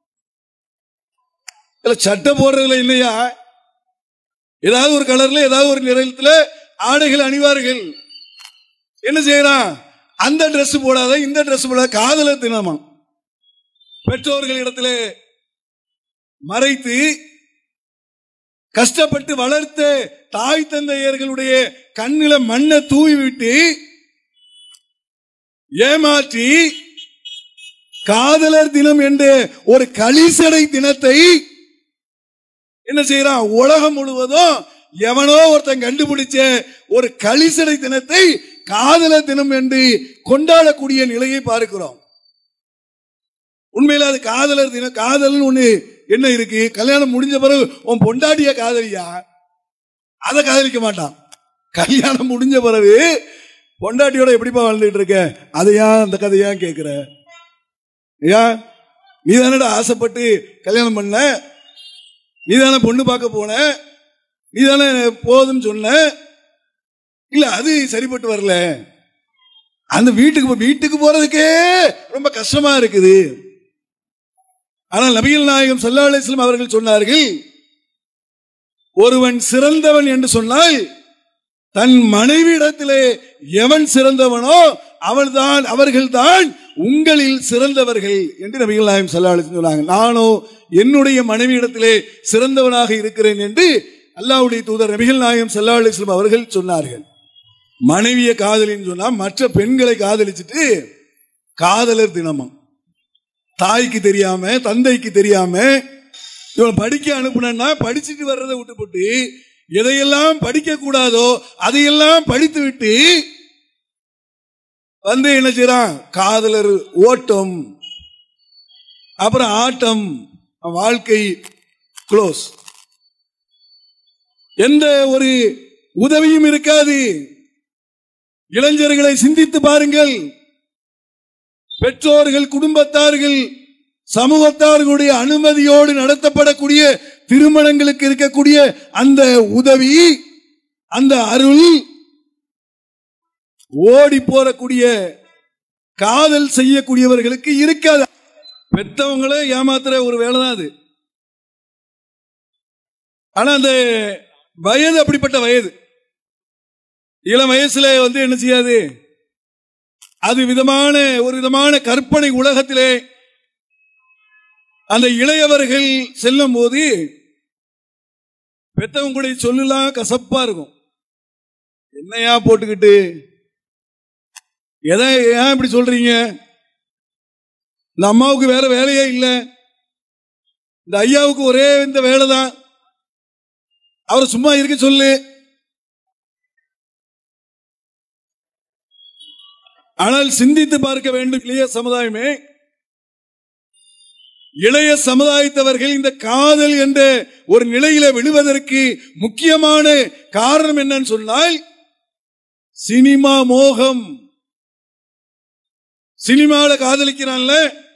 இல்ல சட்டை போடுறதுல இல்லையா ஏதாவது ஒரு கலர்ல ஏதாவது ஒரு நிறத்துல ஆடைகள் அணிவார்கள் என்ன செய்யறான் அந்த Dress போடாத இந்த Dress போடாத காதலர் தினமா பெற்றோர்கள் இடத்துல மறைத்து கஷ்டப்பட்டு வளர்த்த தாய் தந்தையர்களுடைய கண்ணில மண்ணை தூவி விட்டு ஏமாற்றி காதலர் தினம் என்ற ஒரு களிசடை தினத்தை என்ன செய்யறான் உலகம் முழுவதும் எவனோ ஒருத்தன் கண்டுபிடிச்ச ஒரு களிசடை தினத்தை காதலர் தினம் என்று கொண்டாடக்கூடிய நிலையை பார்க்கிறோம் உண்மையில அது காதலர் தினம் காதல்னு ஒண்ணு என்ன இருக்கு கல்யாணம் முடிஞ்ச பிறகு உன் பொண்டாட்டிய காதலியா அதை காதலிக்க மாட்டான் கல்யாணம் முடிஞ்ச பிறகு பொண்டாட்டியோட எப்படிப்பா வாழ்ந்துட்டு இருக்க அதையா அந்த கதையா கேக்குற ஐயா நீ தானடா ஆசைப்பட்டு கல்யாணம் பண்ண நீ தானே பொண்ணு பார்க்க போன நீ தானே போதுன்னு சொன்ன இல்ல அது சரிப்பட்டு வரல அந்த வீட்டுக்கு போ- வீட்டுக்கு போறதுக்கே ரொம்ப கஷ்டமா இருக்குது ஆனால் நபிகள் நாயகம் ஸல்லல்லாஹு அலைஹி வஸல்லம் அவர்கள் சொன்னார்கள் ஒருவன் சிறந்தவன் என்று சொன்னால் தன் மனைவியிடத்திலே எவன் சிறந்தவனோ அவன்தான் அவர்கள்தான் உங்களில் சிறந்தவர்கள் என்று நபிகள் நாயகம் ஸல்லல்லாஹு அலைஹி வஸல்லம் சொன்னாங்க நானோ என்னுடைய மனைவியிடத்திலே சிறந்தவனாக இருக்கிறேன் என்று அல்லாஹ்வுடைய தூதர் நபிகள் நாயகம் ஸல்லல்லாஹு அலைஹி வஸல்லம் அவர்கள் சொன்னார்கள் மனைவியை காதலின்னு சொன்னா மற்ற பெண்களை காதலிச்சுட்டு காதலர் தினமும் தாய்க்கு தெரியாம தந்தைக்கு தெரியாம இவன் படிக்க அனுப்புனா படிச்சுட்டு வர்றதை விட்டுப்பட்டு எதையெல்லாம் படிக்க கூடாதோ அதையெல்லாம் படித்து விட்டு வந்து என்ன செய்யறான் காதலர் ஓட்டம் அப்புறம் ஆட்டம் வாழ்க்கை க்ளோஸ் எந்த ஒரு உதவியும் இருக்காது இளைஞர்களை சிந்தித்து பாருங்கள் பெற்றோர்கள் குடும்பத்தார்கள் சமூகத்தார்களுடைய அனுமதியோடு நடத்தப்படக்கூடிய திருமணங்களுக்கு இருக்கக்கூடிய அந்த உதவி அந்த அருள் ஓடி போறக்கூடிய காதல் செய்யக்கூடியவர்களுக்கு இருக்காது பெத்தவங்களே ஏமாத்துற ஒரு வேலை தான் அது ஆனா அந்த வயது அப்படிப்பட்ட வயது இளம் வயசுல வந்து என்ன செய்யாது அது விதமான ஒரு விதமான கற்பனை உலகத்திலே அந்த இளையவர்கள் செல்லும் போது பெத்தவங்க கூட சொல்லலாம் கசப்பா இருக்கும் என்னையா போட்டுக்கிட்டு எதை ஏன் இப்படி சொல்றீங்க இந்த அம்மாவுக்கு வேற வேலையே இல்லை இந்த ஐயாவுக்கு ஒரே இந்த வேலை தான் அவரை சும்மா இருக்க சொல்லு ஆனால் சிந்தித்து பார்க்க வேண்டும் இளைய சமுதாயமே இளைய சமுதாயத்தவர்கள் இந்த காதல் என்ற ஒரு நிலையில விழுவதற்கு முக்கியமான காரணம் என்னன்னு சொன்னால் சினிமா மோகம் சினிமால காதலிக்கிறான்ல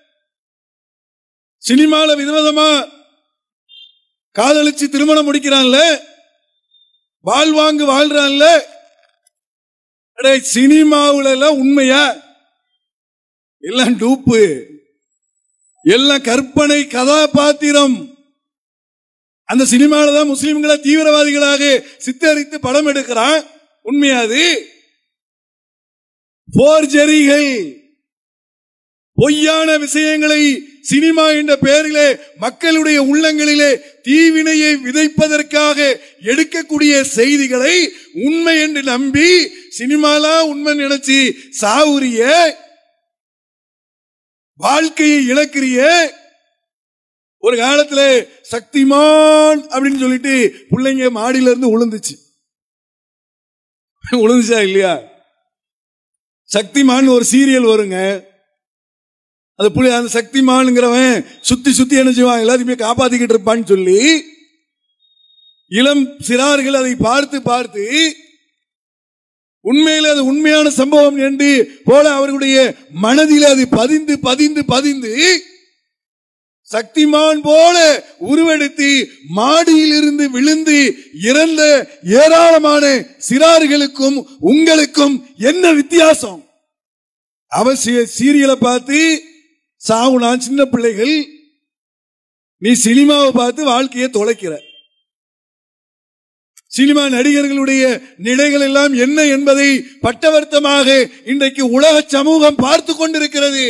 சினிமால விதவிதமா காதலிச்சு திருமணம் முடிக்கிறான்ல வாழ்வாங்கு வாழ்றான்ல அடே சினிமாவுல எல்லாம் உண்மையா எல்லாம் டூப்பு எல்லாம் கற்பனை கதாபாத்திரம் அந்த சினிமால தான் முஸ்லிம்களை தீவிரவாதிகளாக சித்தரித்து படம் எடுக்கிறான் உண்மையாது போர்ஜரிகள் பொய்யான விஷயங்களை சினிமா என்ற பெயரிலே மக்களுடைய உள்ளங்களிலே தீவினையை விதைப்பதற்காக எடுக்கக்கூடிய செய்திகளை உண்மை என்று நம்பி சினிமாலா உண்மை நினைச்சு சாவுரிய வாழ்க்கையை இழக்கிறிய ஒரு காலத்துல சக்திமான் அப்படின்னு சொல்லிட்டு பிள்ளைங்க மாடியில இருந்து உளுந்துச்சு உளுந்துச்சா இல்லையா சக்திமான் ஒரு சீரியல் வருங்க அது புள்ளி அந்த சக்திமான்ங்கிறவன் சுத்தி சுத்தி என்ன செய்வான் எல்லாத்தையுமே காப்பாத்திக்கிட்டு இருப்பான்னு சொல்லி இளம் சிறார்கள் அதை பார்த்து பார்த்து உண்மையில அது உண்மையான சம்பவம் என்று போல அவர்களுடைய மனதில் அது பதிந்து பதிந்து பதிந்து சக்திமான் போல உருவெடுத்து மாடியில் இருந்து விழுந்து இறந்த ஏராளமான சிறார்களுக்கும் உங்களுக்கும் என்ன வித்தியாசம் அவசிய சீரியலை பார்த்து சாவுனா சின்ன பிள்ளைகள் நீ சினிமாவை பார்த்து வாழ்க்கையை தொலைக்கிற சினிமா நடிகர்களுடைய நிலைகள் எல்லாம் என்ன என்பதை பட்டவர்த்தமாக இன்றைக்கு உலக சமூகம் பார்த்து கொண்டிருக்கிறது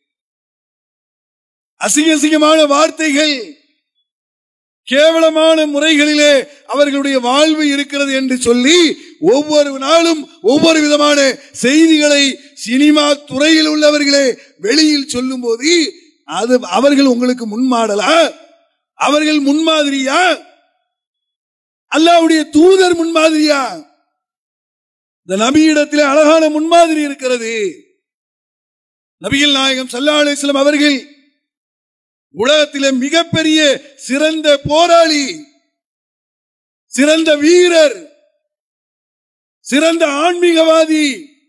அசிங்க அசிங்கமான வார்த்தைகள் கேவலமான முறைகளிலே அவர்களுடைய வாழ்வு இருக்கிறது என்று சொல்லி ஒவ்வொரு நாளும் ஒவ்வொரு விதமான செய்திகளை சினிமா துறையில் உள்ளவர்களே வெளியில் சொல்லும் போது அது அவர்கள் உங்களுக்கு முன்மாடலா அவர்கள் முன்மாதிரியா அல்லாவுடைய தூதர் முன்மாதிரியா இந்த நபியிடத்திலே அழகான முன்மாதிரி இருக்கிறது நபிகள் நாயகம் சல்லா அலிஸ்லாம் அவர்கள் உலகத்திலே மிகப்பெரிய சிறந்த போராளி சிறந்த வீரர் சிறந்த ஆன்மீகவாதி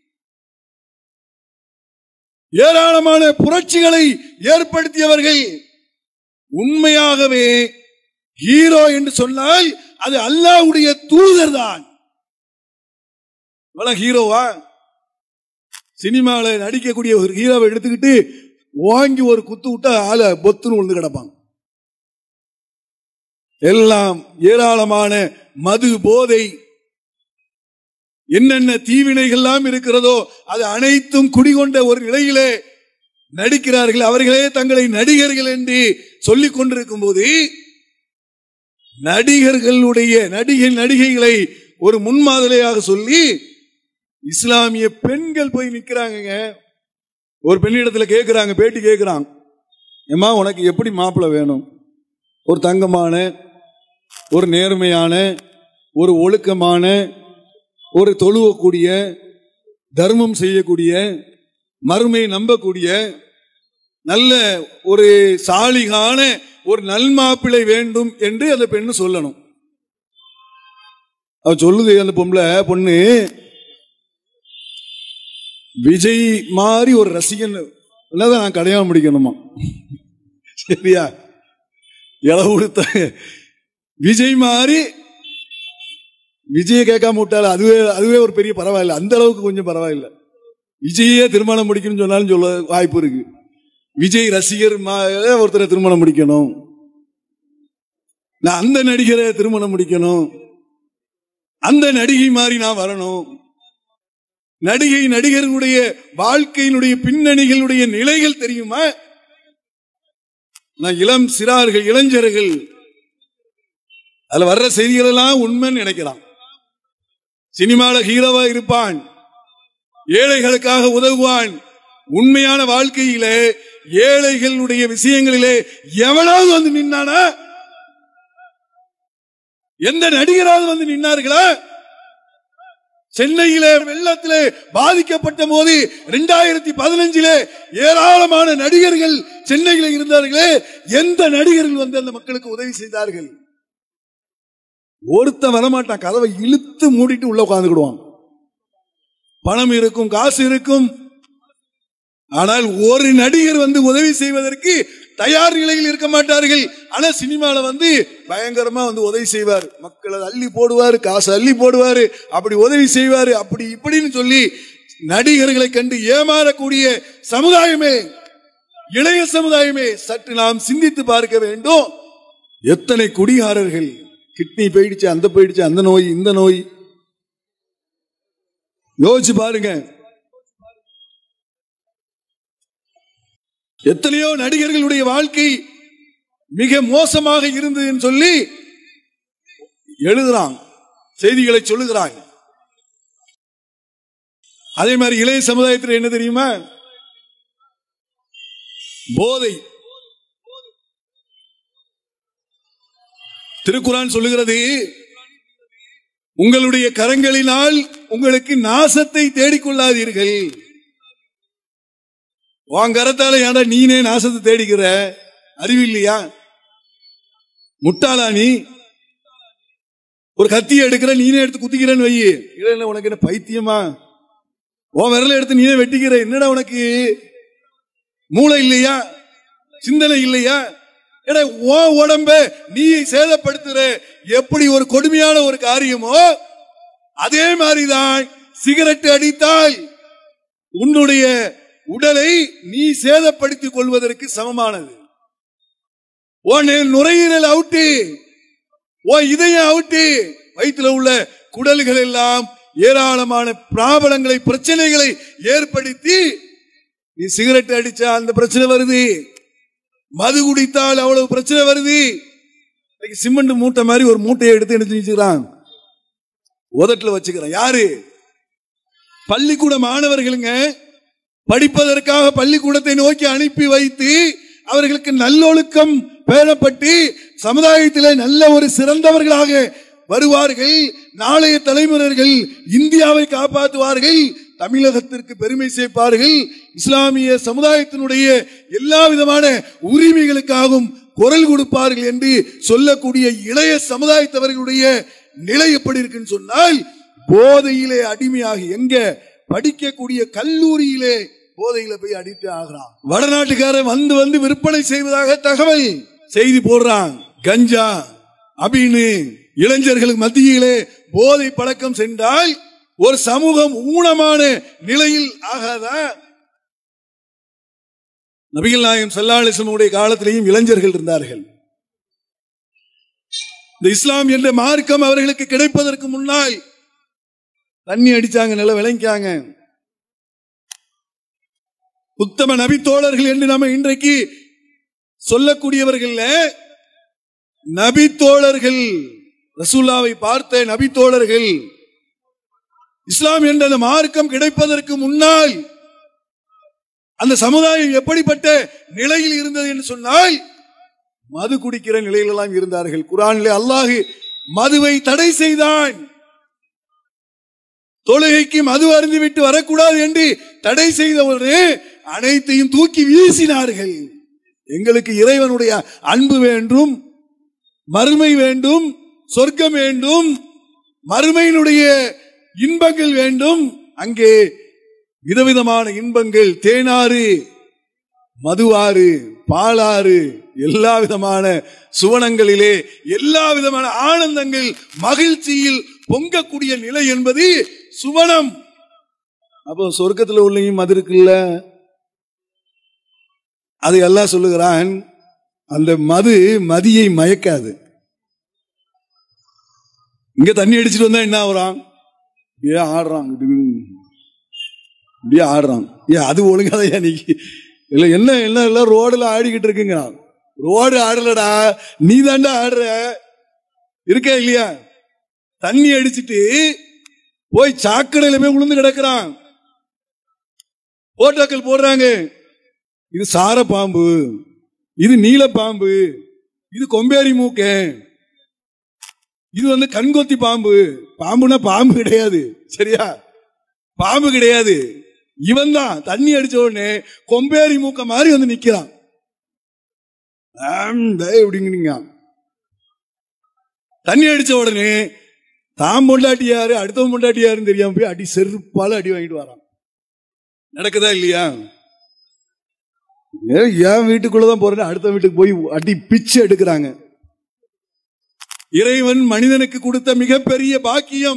ஏராளமான புரட்சிகளை ஏற்படுத்தியவர்கள் உண்மையாகவே ஹீரோ என்று சொன்னால் அது அல்லாவுடைய தூதர் தான் ஹீரோவா சினிமாவில் நடிக்கக்கூடிய ஒரு ஹீரோவை எடுத்துக்கிட்டு வாங்கி ஒரு குத்து விட்டா ஆளை பொத்துன்னு விழுந்து கிடப்பாங்க எல்லாம் ஏராளமான மது போதை என்னென்ன தீவினைகள்லாம் இருக்கிறதோ அது அனைத்தும் குடிகொண்ட ஒரு நிலையிலே நடிக்கிறார்கள் அவர்களே தங்களை நடிகர்கள் என்று சொல்லிக் கொண்டிருக்கும் போது நடிகர்களுடைய நடிகை நடிகைகளை ஒரு முன்மாதிரியாக சொல்லி இஸ்லாமிய பெண்கள் போய் நிக்கிறாங்க ஒரு பெண்ணிடத்துல கேட்கிறாங்க பேட்டி கேட்கிறாங்க ஏமா உனக்கு எப்படி மாப்பிள்ளை வேணும் ஒரு தங்கமான ஒரு நேர்மையான ஒரு ஒழுக்கமான ஒரு தொழுவக்கூடிய தர்மம் செய்யக்கூடிய மறுமை நம்பக்கூடிய நல்ல ஒரு சாலிகான ஒரு நல்மாப்பிள்ளை வேண்டும் என்று அந்த பெண்ணு சொல்லணும் அவ சொல்லுது அந்த பொம்பளை பொண்ணு விஜய் மாதிரி ஒரு ரசிகன் தான் நான் கல்யாணம் முடிக்கணுமா சரியா இளவு கொடுத்த விஜய் மாதிரி விஜயை கேட்காம விட்டால அதுவே அதுவே ஒரு பெரிய பரவாயில்ல அந்த அளவுக்கு கொஞ்சம் பரவாயில்ல விஜயே திருமணம் முடிக்கணும்னு சொன்னாலும் சொல்ல வாய்ப்பு இருக்கு விஜய் ரசிகர் ஒருத்தரை திருமணம் முடிக்கணும் நான் அந்த நடிகரை திருமணம் முடிக்கணும் அந்த நடிகை மாதிரி நான் வரணும் நடிகை நடிகர்களுடைய வாழ்க்கையினுடைய பின்னணிகளுடைய நிலைகள் தெரியுமா நான் இளம் சிறார்கள் இளைஞர்கள் அதுல வர்ற செய்திகள் எல்லாம் உண்மைன்னு நினைக்கிறான் சினிமால ஹீரோவா இருப்பான் ஏழைகளுக்காக உதவுவான் உண்மையான வாழ்க்கையிலே ஏழைகளுடைய விஷயங்களிலே எவனாவது வந்து நின்னானா எந்த நடிகராவது வந்து நின்னார்களா சென்னையிலே வெள்ளத்திலே பாதிக்கப்பட்ட போது இரண்டாயிரத்தி பதினஞ்சிலே ஏராளமான நடிகர்கள் சென்னையில இருந்தார்களே எந்த நடிகர்கள் வந்து அந்த மக்களுக்கு உதவி செய்தார்கள் ஒருத்த வரமாட்டான் கதவை இழுத்து மூடிட்டு உள்ள உட்காந்துக்கிடுவான் பணம் இருக்கும் காசு இருக்கும் ஆனால் ஒரு நடிகர் வந்து உதவி செய்வதற்கு தயார் நிலையில் இருக்க மாட்டார்கள் ஆனா சினிமால வந்து பயங்கரமா வந்து உதவி செய்வார் மக்களை அள்ளி போடுவார் காசு அள்ளி போடுவாரு அப்படி உதவி செய்வாரு அப்படி இப்படின்னு சொல்லி நடிகர்களை கண்டு ஏமாறக்கூடிய சமுதாயமே இளைய சமுதாயமே சற்று நாம் சிந்தித்து பார்க்க வேண்டும் எத்தனை குடிகாரர்கள் கிட்னி போயிடுச்சு அந்த போயிடுச்சு அந்த நோய் இந்த நோய் யோசிச்சு பாருங்க எத்தனையோ நடிகர்களுடைய வாழ்க்கை மிக மோசமாக இருந்ததுன்னு சொல்லி எழுதுறாங்க செய்திகளை சொல்லுகிறாங்க அதே மாதிரி இளைய சமுதாயத்தில் என்ன தெரியுமா போதை திருக்குறான் சொல்லுகிறது உங்களுடைய கரங்களினால் உங்களுக்கு நாசத்தை தேடிக்கொள்ளாதீர்கள் உன் கரத்தால ஏன்டா நீனே நாசத்தை தேடிக்கிற அறிவு இல்லையா முட்டாளா நீ ஒரு கத்தியை எடுக்கிற நீனே எடுத்து குத்திக்கிறேன்னு வை இல்ல உனக்கு என்ன பைத்தியமா உன் விரல எடுத்து நீனே வெட்டிக்கிற என்னடா உனக்கு மூளை இல்லையா சிந்தனை இல்லையா ஏடா உன் உடம்ப நீ சேதப்படுத்துற எப்படி ஒரு கொடுமையான ஒரு காரியமோ அதே மாதிரிதான் சிகரெட் அடித்தால் உன்னுடைய உடலை நீ சேதப்படுத்திக் கொள்வதற்கு சமமானது உன் நுரையீரல் அவுட்டு உன் இதயம் அவுட்டு வயிற்றுல உள்ள குடல்கள் எல்லாம் ஏராளமான பிராபலங்களை பிரச்சனைகளை ஏற்படுத்தி நீ சிகரெட் அடிச்சா அந்த பிரச்சனை வருது மது குடித்தால் அவ்வளவு பிரச்சனை வருது இன்னைக்கு சிமெண்ட் மூட்டை மாதிரி ஒரு மூட்டையை எடுத்து எடுத்து வச்சுக்கிறான் உதட்டுல வச்சுக்கிறான் யாரு பள்ளிக்கூட மாணவர்களுங்க படிப்பதற்காக பள்ளிக்கூடத்தை நோக்கி அனுப்பி வைத்து அவர்களுக்கு நல்லொழுக்கம் பேணப்பட்டு சமுதாயத்தில் நல்ல ஒரு சிறந்தவர்களாக வருவார்கள் நாளைய தலைமுறைகள் இந்தியாவை காப்பாற்றுவார்கள் தமிழகத்திற்கு பெருமை சேர்ப்பார்கள் இஸ்லாமிய சமுதாயத்தினுடைய எல்லா விதமான உரிமைகளுக்காகவும் குரல் கொடுப்பார்கள் என்று சொல்லக்கூடிய இளைய சமுதாயத்தவர்களுடைய நிலை எப்படி இருக்குன்னு சொன்னால் போதையிலே அடிமையாகி எங்க படிக்கக்கூடிய கல்லூரியிலே போதையில போய் அடித்து ஆகிறான் வடநாட்டுக்காரன் வந்து வந்து விற்பனை செய்வதாக தகவல் செய்தி போடுறான் கஞ்சா அபின்னு இளைஞர்களுக்கு மத்தியிலே போதை பழக்கம் சென்றால் ஒரு சமூகம் ஊனமான நிலையில் ஆகாதா நபிகள் நாயகம் சல்லாலிசமுடைய காலத்திலேயும் இளைஞர்கள் இருந்தார்கள் இந்த இஸ்லாம் என்ற மார்க்கம் அவர்களுக்கு கிடைப்பதற்கு முன்னால் தண்ணி அடிச்சாங்க நல்லா விளங்கிக்காங்க உத்தம நபி தோழர்கள் என்று நம்ம இன்றைக்கு சொல்லக்கூடியவர்கள் நபி தோழர்கள் ரசூல்லாவை பார்த்த நபி தோழர்கள் இஸ்லாம் என்ற அந்த மார்க்கம் கிடைப்பதற்கு முன்னால் அந்த சமுதாயம் எப்படிப்பட்ட நிலையில் இருந்தது என்று சொன்னால் மது குடிக்கிற நிலையில் எல்லாம் இருந்தார்கள் குரானிலே அல்லாஹு மதுவை தடை செய்தான் தொழுகைக்கு மது அருந்திவிட்டு வரக்கூடாது என்று தடை செய்தவரு அனைத்தையும் தூக்கி வீசினார்கள் எங்களுக்கு இறைவனுடைய அன்பு வேண்டும் மறுமை வேண்டும் சொர்க்கம் வேண்டும் மறுமையினுடைய இன்பங்கள் வேண்டும் அங்கே விதவிதமான இன்பங்கள் தேனாறு மதுவாறு பாலாறு எல்லா விதமான சுவனங்களிலே எல்லா விதமான ஆனந்தங்கள் மகிழ்ச்சியில் பொங்கக்கூடிய நிலை என்பது சுவனம் அப்போ சொர்க்கத்தில் உள்ளையும் மது இருக்குல்ல அதை எல்லாம் சொல்லுகிறான் அந்த மது மதியை மயக்காது இங்க தண்ணி அடிச்சுட்டு வந்தா என்ன ஆகுறான் இப்படியே ஆடுறான் இப்படியே ஆடுறான் ஏன் அது ஒழுங்காதான் இன்னைக்கு இல்ல என்ன என்ன எல்லாம் ரோடுல ஆடிக்கிட்டு இருக்குங்க ரோடு ஆடலடா நீ தாண்டா ஆடுற இருக்க இல்லையா தண்ணி அடிச்சிட்டு போய் சாக்கடையில போய் விழுந்து கிடக்குறான் போட்டோக்கள் போடுறாங்க இது சார பாம்பு இது நீல பாம்பு இது கொம்பேரி மூக்க இது வந்து கண்கொத்தி பாம்பு பாம்புனா பாம்பு கிடையாது சரியா பாம்பு கிடையாது இவன் தான் தண்ணி அடிச்ச உடனே கொம்பேரி மூக்க மாதிரி வந்து நிக்கிறான் ஆம், டேய் அப்படிங்கிறீங்க தண்ணி அடிச்ச உடனே தான் பொண்டாட்டி யாரு அடுத்தவன் பொண்டாட்டி யாருன்னு தெரியாம போய் அடி செருப்பால அடி வாங்கிட்டு வரான் நடக்குதா இல்லையா ஏன் என் வீட்டுக்குள்ளதான் போறேன்னு அடுத்த வீட்டுக்கு போய் அடி பிச்சு எடுக்கிறாங்க இறைவன் மனிதனுக்கு கொடுத்த மிகப்பெரிய பாக்கியம்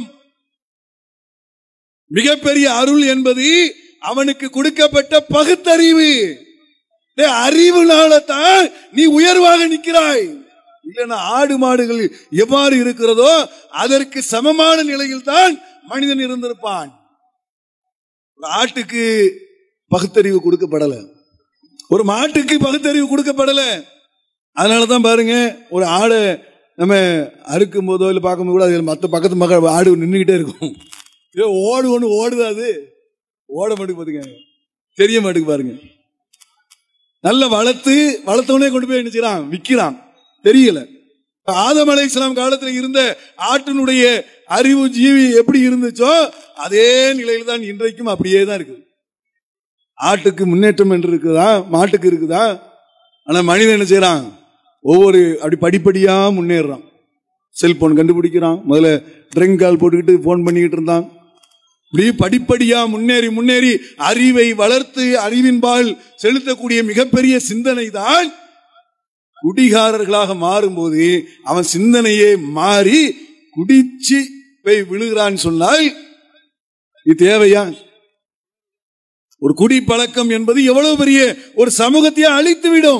மிகப்பெரிய அருள் என்பது அவனுக்கு கொடுக்கப்பட்ட பகுத்தறிவு டேய், அறிவுனால தான் நீ உயர்வாக நிற்கிறாய் இல்லைன்னா ஆடு மாடுகள் எவ்வாறு இருக்கிறதோ அதற்கு சமமான நிலையில் தான் மனிதன் இருந்திருப்பான் ஒரு ஆட்டுக்கு பகுத்தறிவு கொடுக்கப்படல ஒரு மாட்டுக்கு பகுத்தறிவு கொடுக்கப்படல அதனாலதான் பாருங்க ஒரு ஆடை நம்ம அறுக்கும் போதோ இல்லை பார்க்கும்போது கூட அது மற்ற பக்கத்து மக்கள் ஆடு நின்றுகிட்டே இருக்கும் ஏ ஓடு ஒன்று ஓடுது அது ஓட மாட்டுக்கு பாத்துங்க தெரிய மாட்டுக்கு பாருங்க நல்ல வளர்த்து வளர்த்தவனே கொண்டு போய் நினைச்சுறான் விற்கிறான் தெரியல ஆதம் அலை இஸ்லாம் காலத்துல இருந்த ஆட்டினுடைய அறிவு ஜீவி எப்படி இருந்துச்சோ அதே நிலையில தான் இன்றைக்கும் அப்படியே தான் இருக்குது ஆட்டுக்கு முன்னேற்றம் என்று இருக்குதா மாட்டுக்கு இருக்குதா ஆனா மனிதன் என்ன செய்யறான் ஒவ்வொரு அப்படி படிப்படியா முன்னேறான் செல்போன் கண்டுபிடிக்கிறான் முதல்ல ட்ரிங்க் கால் போட்டுக்கிட்டு ஃபோன் பண்ணிக்கிட்டு இருந்தான் இப்படி படிப்படியா முன்னேறி முன்னேறி அறிவை வளர்த்து அறிவின்பால் செலுத்தக்கூடிய மிகப்பெரிய சிந்தனை தான் குடிகாரர்களாக மாறும்போது அவன் சிந்தனையே மாறி குடிச்சு போய் விழுகிறான்னு சொன்னால் இது தேவையா ஒரு குடி பழக்கம் என்பது எவ்வளவு பெரிய ஒரு சமூகத்தையே அழித்து விடும்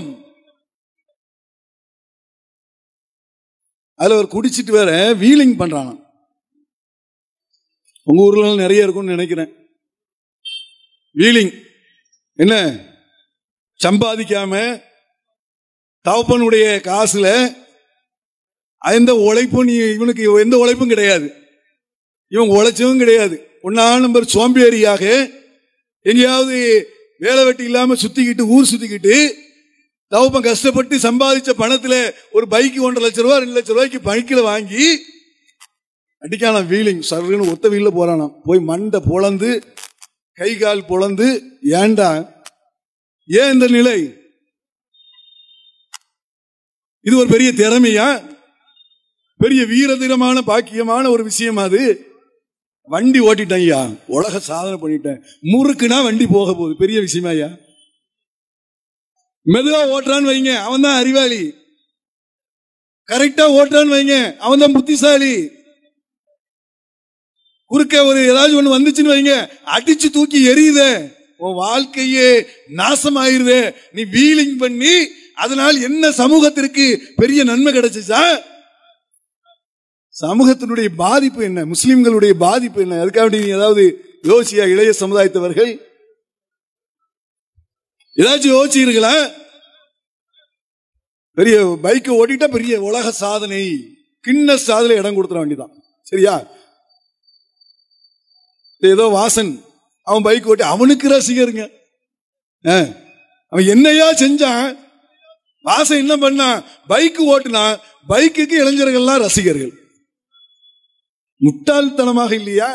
அதுல ஒரு குடிச்சிட்டு வேற வீலிங் பண்றான் உங்க ஊர்ல நிறைய இருக்கும்னு நினைக்கிறேன் வீலிங் என்ன சம்பாதிக்காம தகப்பனுடைய காசுல எந்த உழைப்பும் நீ இவனுக்கு எந்த உழைப்பும் கிடையாது இவன் உழைச்சவும் கிடையாது ஒன்னா நம்பர் சோம்பேறியாக எங்கேயாவது வேலை வெட்டி இல்லாம சுத்திக்கிட்டு ஊர் சுத்திக்கிட்டு தவப்பன் கஷ்டப்பட்டு சம்பாதிச்ச பணத்துல ஒரு பைக் ஒன்றரை லட்சம் ரூபாய் ரெண்டு லட்சம் ரூபாய்க்கு பைக்கில் வாங்கி அடிக்கான வீலிங் சர்ன்னு ஒத்த வீல்ல போறானாம் போய் மண்டை பொளந்து கை கால் பொளந்து ஏன்டா ஏன் இந்த நிலை இது ஒரு பெரிய திறமையா பெரிய வீரதீரமான பாக்கியமான ஒரு விஷயம் அது வண்டி ஓட்டிட்டேன் ஐயா உலக சாதனை பண்ணிட்டேன் முறுக்குனா வண்டி போக போகுது பெரிய விஷயமா ஐயா மெதுவா ஓட்டுறான்னு வைங்க அவன் தான் அறிவாளி கரெக்டா ஓட்டுறான்னு வைங்க அவன் தான் புத்திசாலி குறுக்க ஒரு ஏதாச்சும் ஒண்ணு வந்துச்சுன்னு வைங்க அடிச்சு தூக்கி எரியுத உன் வாழ்க்கையே நாசமாயிருது நீ வீலிங் பண்ணி அதனால் என்ன சமூகத்திற்கு பெரிய நன்மை கிடைச்சிச்சா சமூகத்தினுடைய பாதிப்பு என்ன முஸ்லிம்களுடைய பாதிப்பு என்ன அதுக்காக நீ ஏதாவது யோசியா இளைய சமுதாயத்தவர்கள் ஏதாச்சும் யோசிச்சிருங்களா பெரிய பைக்கை ஓட்டிட்டா பெரிய உலக சாதனை கிண்ண சாதனை இடம் கொடுத்துட வேண்டியதான் சரியா ஏதோ வாசன் அவன் பைக் ஓட்டி அவனுக்கு ரசிகருங்க ஆ, அவன் என்னையா செஞ்சான் வாசன் என்ன பண்ணான் பைக் ஓட்டுனா பைக்குக்கு இளைஞர்கள்லாம் ரசிகர்கள் முட்டாள்தனமாக இல்லையா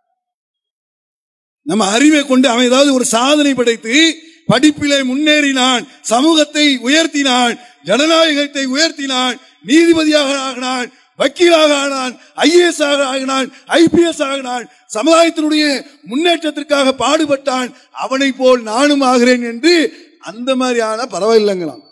நம்ம அறிவை கொண்டு அவன் ஏதாவது ஒரு சாதனை படைத்து படிப்பிலே முன்னேறினான் சமூகத்தை உயர்த்தினான் ஜனநாயகத்தை உயர்த்தினான் நீதிபதியாக ஆகினான் வக்கீலாக ஆனான் ஐஏஎஸ் ஆக ஆகினான் ஐபிஎஸ் ஆகினான் சமுதாயத்தினுடைய முன்னேற்றத்திற்காக பாடுபட்டான் அவனை போல் நானும் ஆகிறேன் என்று அந்த மாதிரியான பரவாயில்லைங்களாம்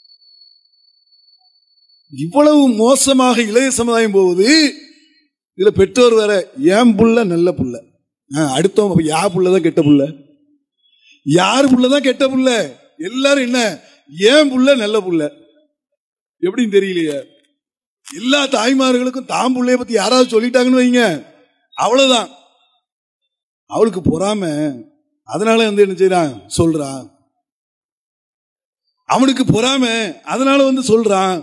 இவ்வளவு மோசமாக இளைய சமுதாயம் போகுது இதுல பெற்றோர் வேற ஏன் புள்ள நல்ல புள்ள ஆ, அடுத்தவன் அப்ப யா புள்ளதான் கெட்ட புள்ள யார் புள்ளதான் கெட்ட புள்ள எல்லாரும் என்ன ஏன் புள்ள நல்ல புள்ள எப்படின்னு தெரியலையே எல்லா தாய்மார்களுக்கும் தாம் புள்ளைய பத்தி யாராவது சொல்லிட்டாங்கன்னு வைங்க அவ்வளவுதான் அவளுக்கு பொறாம அதனால வந்து என்ன செய்யறான் சொல்றான் அவனுக்கு பொறாம அதனால வந்து சொல்றான்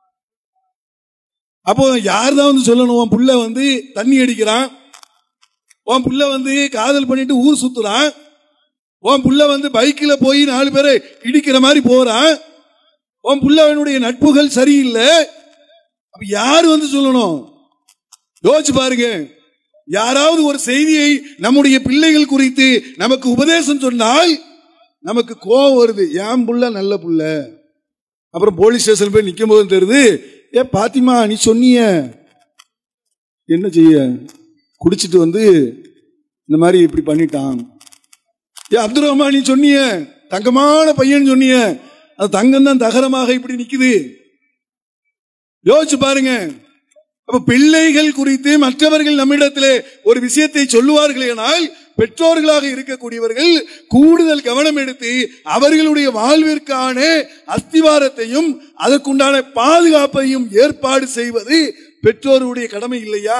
அப்போ யார் தான் வந்து சொல்லணும் உன் புள்ள வந்து தண்ணி அடிக்கிறான் உன் புள்ள வந்து காதல் பண்ணிட்டு ஊர் சுத்துறான் உன் புள்ள வந்து பைக்கில் போய் நாலு பேரை இடிக்கிற மாதிரி போறான் உன் புள்ளவனுடைய நட்புகள் சரியில்லை அப்ப யார் வந்து சொல்லணும் யோசிச்சு பாருங்க யாராவது ஒரு செய்தியை நம்முடைய பிள்ளைகள் குறித்து நமக்கு உபதேசம் சொன்னால் நமக்கு கோவம் வருது ஏன் புள்ள நல்ல புள்ள அப்புறம் போலீஸ் ஸ்டேஷன் போய் நிற்கும் போது தெரியுது ஏ பாத்திமா நீ சொன்னிய என்ன செய்ய குடிச்சிட்டு வந்து இந்த மாதிரி இப்படி பண்ணிட்டான் ஏ அப்துல் ரஹ்மான் நீ சொன்னிய தங்கமான பையன் சொன்னிய அது தங்கம் தான் தகரமாக இப்படி நிக்குது யோசிச்சு பாருங்க அப்ப பிள்ளைகள் குறித்து மற்றவர்கள் நம்மிடத்திலே ஒரு விஷயத்தை சொல்லுவார்களேனால் பெற்றோர்களாக இருக்கக்கூடியவர்கள் கூடுதல் கவனம் எடுத்து அவர்களுடைய வாழ்விற்கான அஸ்திவாரத்தையும் அதற்குண்டான பாதுகாப்பையும் ஏற்பாடு செய்வது பெற்றோருடைய கடமை இல்லையா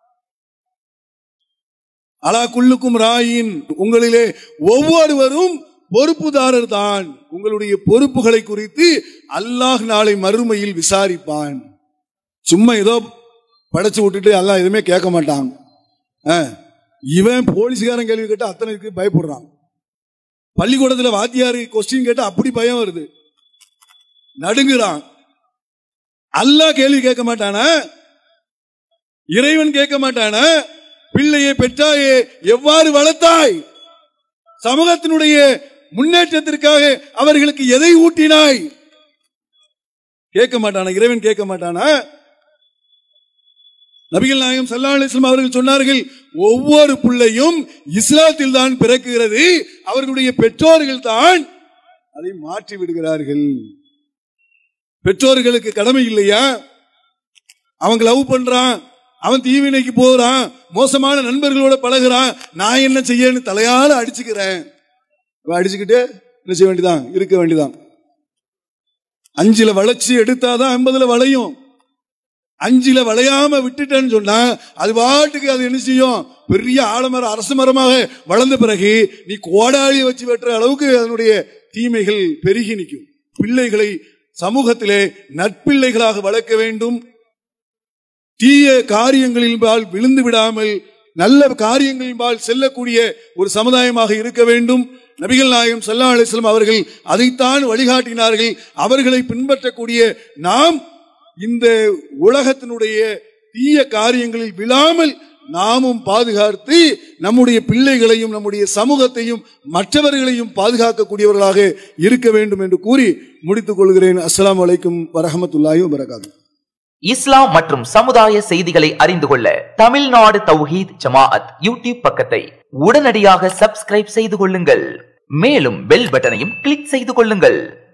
அலா குல்லுக்கும் ராயின் உங்களிலே ஒவ்வொருவரும் பொறுப்புதாரர் தான் உங்களுடைய பொறுப்புகளை குறித்து அல்லாஹ் நாளை மறுமையில் விசாரிப்பான் சும்மா ஏதோ படைச்சு விட்டுட்டு அல்லாஹ் எதுவுமே கேட்க மாட்டான் ஆ, இவன் போலீஸ்காரன் கேள்வி கேட்டா அத்தனைக்கு பயப்படுறான் பள்ளிக்கூடத்துல வாத்தியாரு கொஸ்டின் கேட்டா அப்படி பயம் வருது நடுங்குறான் அல்லாஹ் கேள்வி கேட்க மாட்டானா இறைவன் கேட்க மாட்டானா பிள்ளையை பெற்றாயே எவ்வாறு வளர்த்தாய் சமூகத்தினுடைய முன்னேற்றத்திற்காக அவர்களுக்கு எதை ஊட்டினாய் கேட்க மாட்டானா இறைவன் கேட்க மாட்டானா நபிகள் நாயகம் சல்லா அலிஸ்லாம் அவர்கள் சொன்னார்கள் ஒவ்வொரு பிள்ளையும் இஸ்லாத்தில் தான் பிறக்குகிறது அவர்களுடைய பெற்றோர்கள் தான் அதை மாற்றி விடுகிறார்கள் பெற்றோர்களுக்கு கடமை இல்லையா அவங்க லவ் பண்றான் அவன் தீவினைக்கு போறான் மோசமான நண்பர்களோட பழகுறான் நான் என்ன செய்யன்னு தலையால அடிச்சுக்கிறேன் அவன் அடிச்சுக்கிட்டு என்ன செய்ய வேண்டியதான் இருக்க வேண்டியதான் அஞ்சுல வளைச்சு எடுத்தாதான் ஐம்பதுல வளையும் அஞ்சுல வளையாம விட்டுட்டேன்னு சொன்னா அது பாட்டுக்கு அது என்ன செய்யும் பெரிய ஆலமரம் அரச மரமாக வளர்ந்த பிறகு நீ கோடாளியை வச்சு வெட்டுற அளவுக்கு அதனுடைய தீமைகள் பெருகி நிற்கும் பிள்ளைகளை சமூகத்திலே நற்பிள்ளைகளாக வளர்க்க வேண்டும் தீய காரியங்களின் பால் விழுந்து விடாமல் நல்ல காரியங்களின் பால் செல்லக்கூடிய ஒரு சமுதாயமாக இருக்க வேண்டும் நபிகள் நாயகம் சல்லா அலிஸ்லாம் அவர்கள் அதைத்தான் வழிகாட்டினார்கள் அவர்களை பின்பற்றக்கூடிய நாம் இந்த உலகத்தினுடைய தீய காரியங்களில் விழாமல் நாமும் பாதுகாத்து நம்முடைய பிள்ளைகளையும் நம்முடைய சமூகத்தையும் மற்றவர்களையும் பாதுகாக்கக்கூடியவர்களாக இருக்க வேண்டும் என்று கூறி முடித்துக் கொள்கிறேன் அஸ்ஸலாமு அலைக்கும் வரஹமத்துல்லாஹி வபரகாத்து இஸ்லாம் மற்றும் சமுதாய செய்திகளை அறிந்து கொள்ள தமிழ்நாடு தௌஹீத் ஜமாஅத் யூடியூப் பக்கத்தை உடனடியாக சப்ஸ்கிரைப் செய்து கொள்ளுங்கள் மேலும் பெல் பட்டனையும் கிளிக் செய்து கொள்ளுங்கள்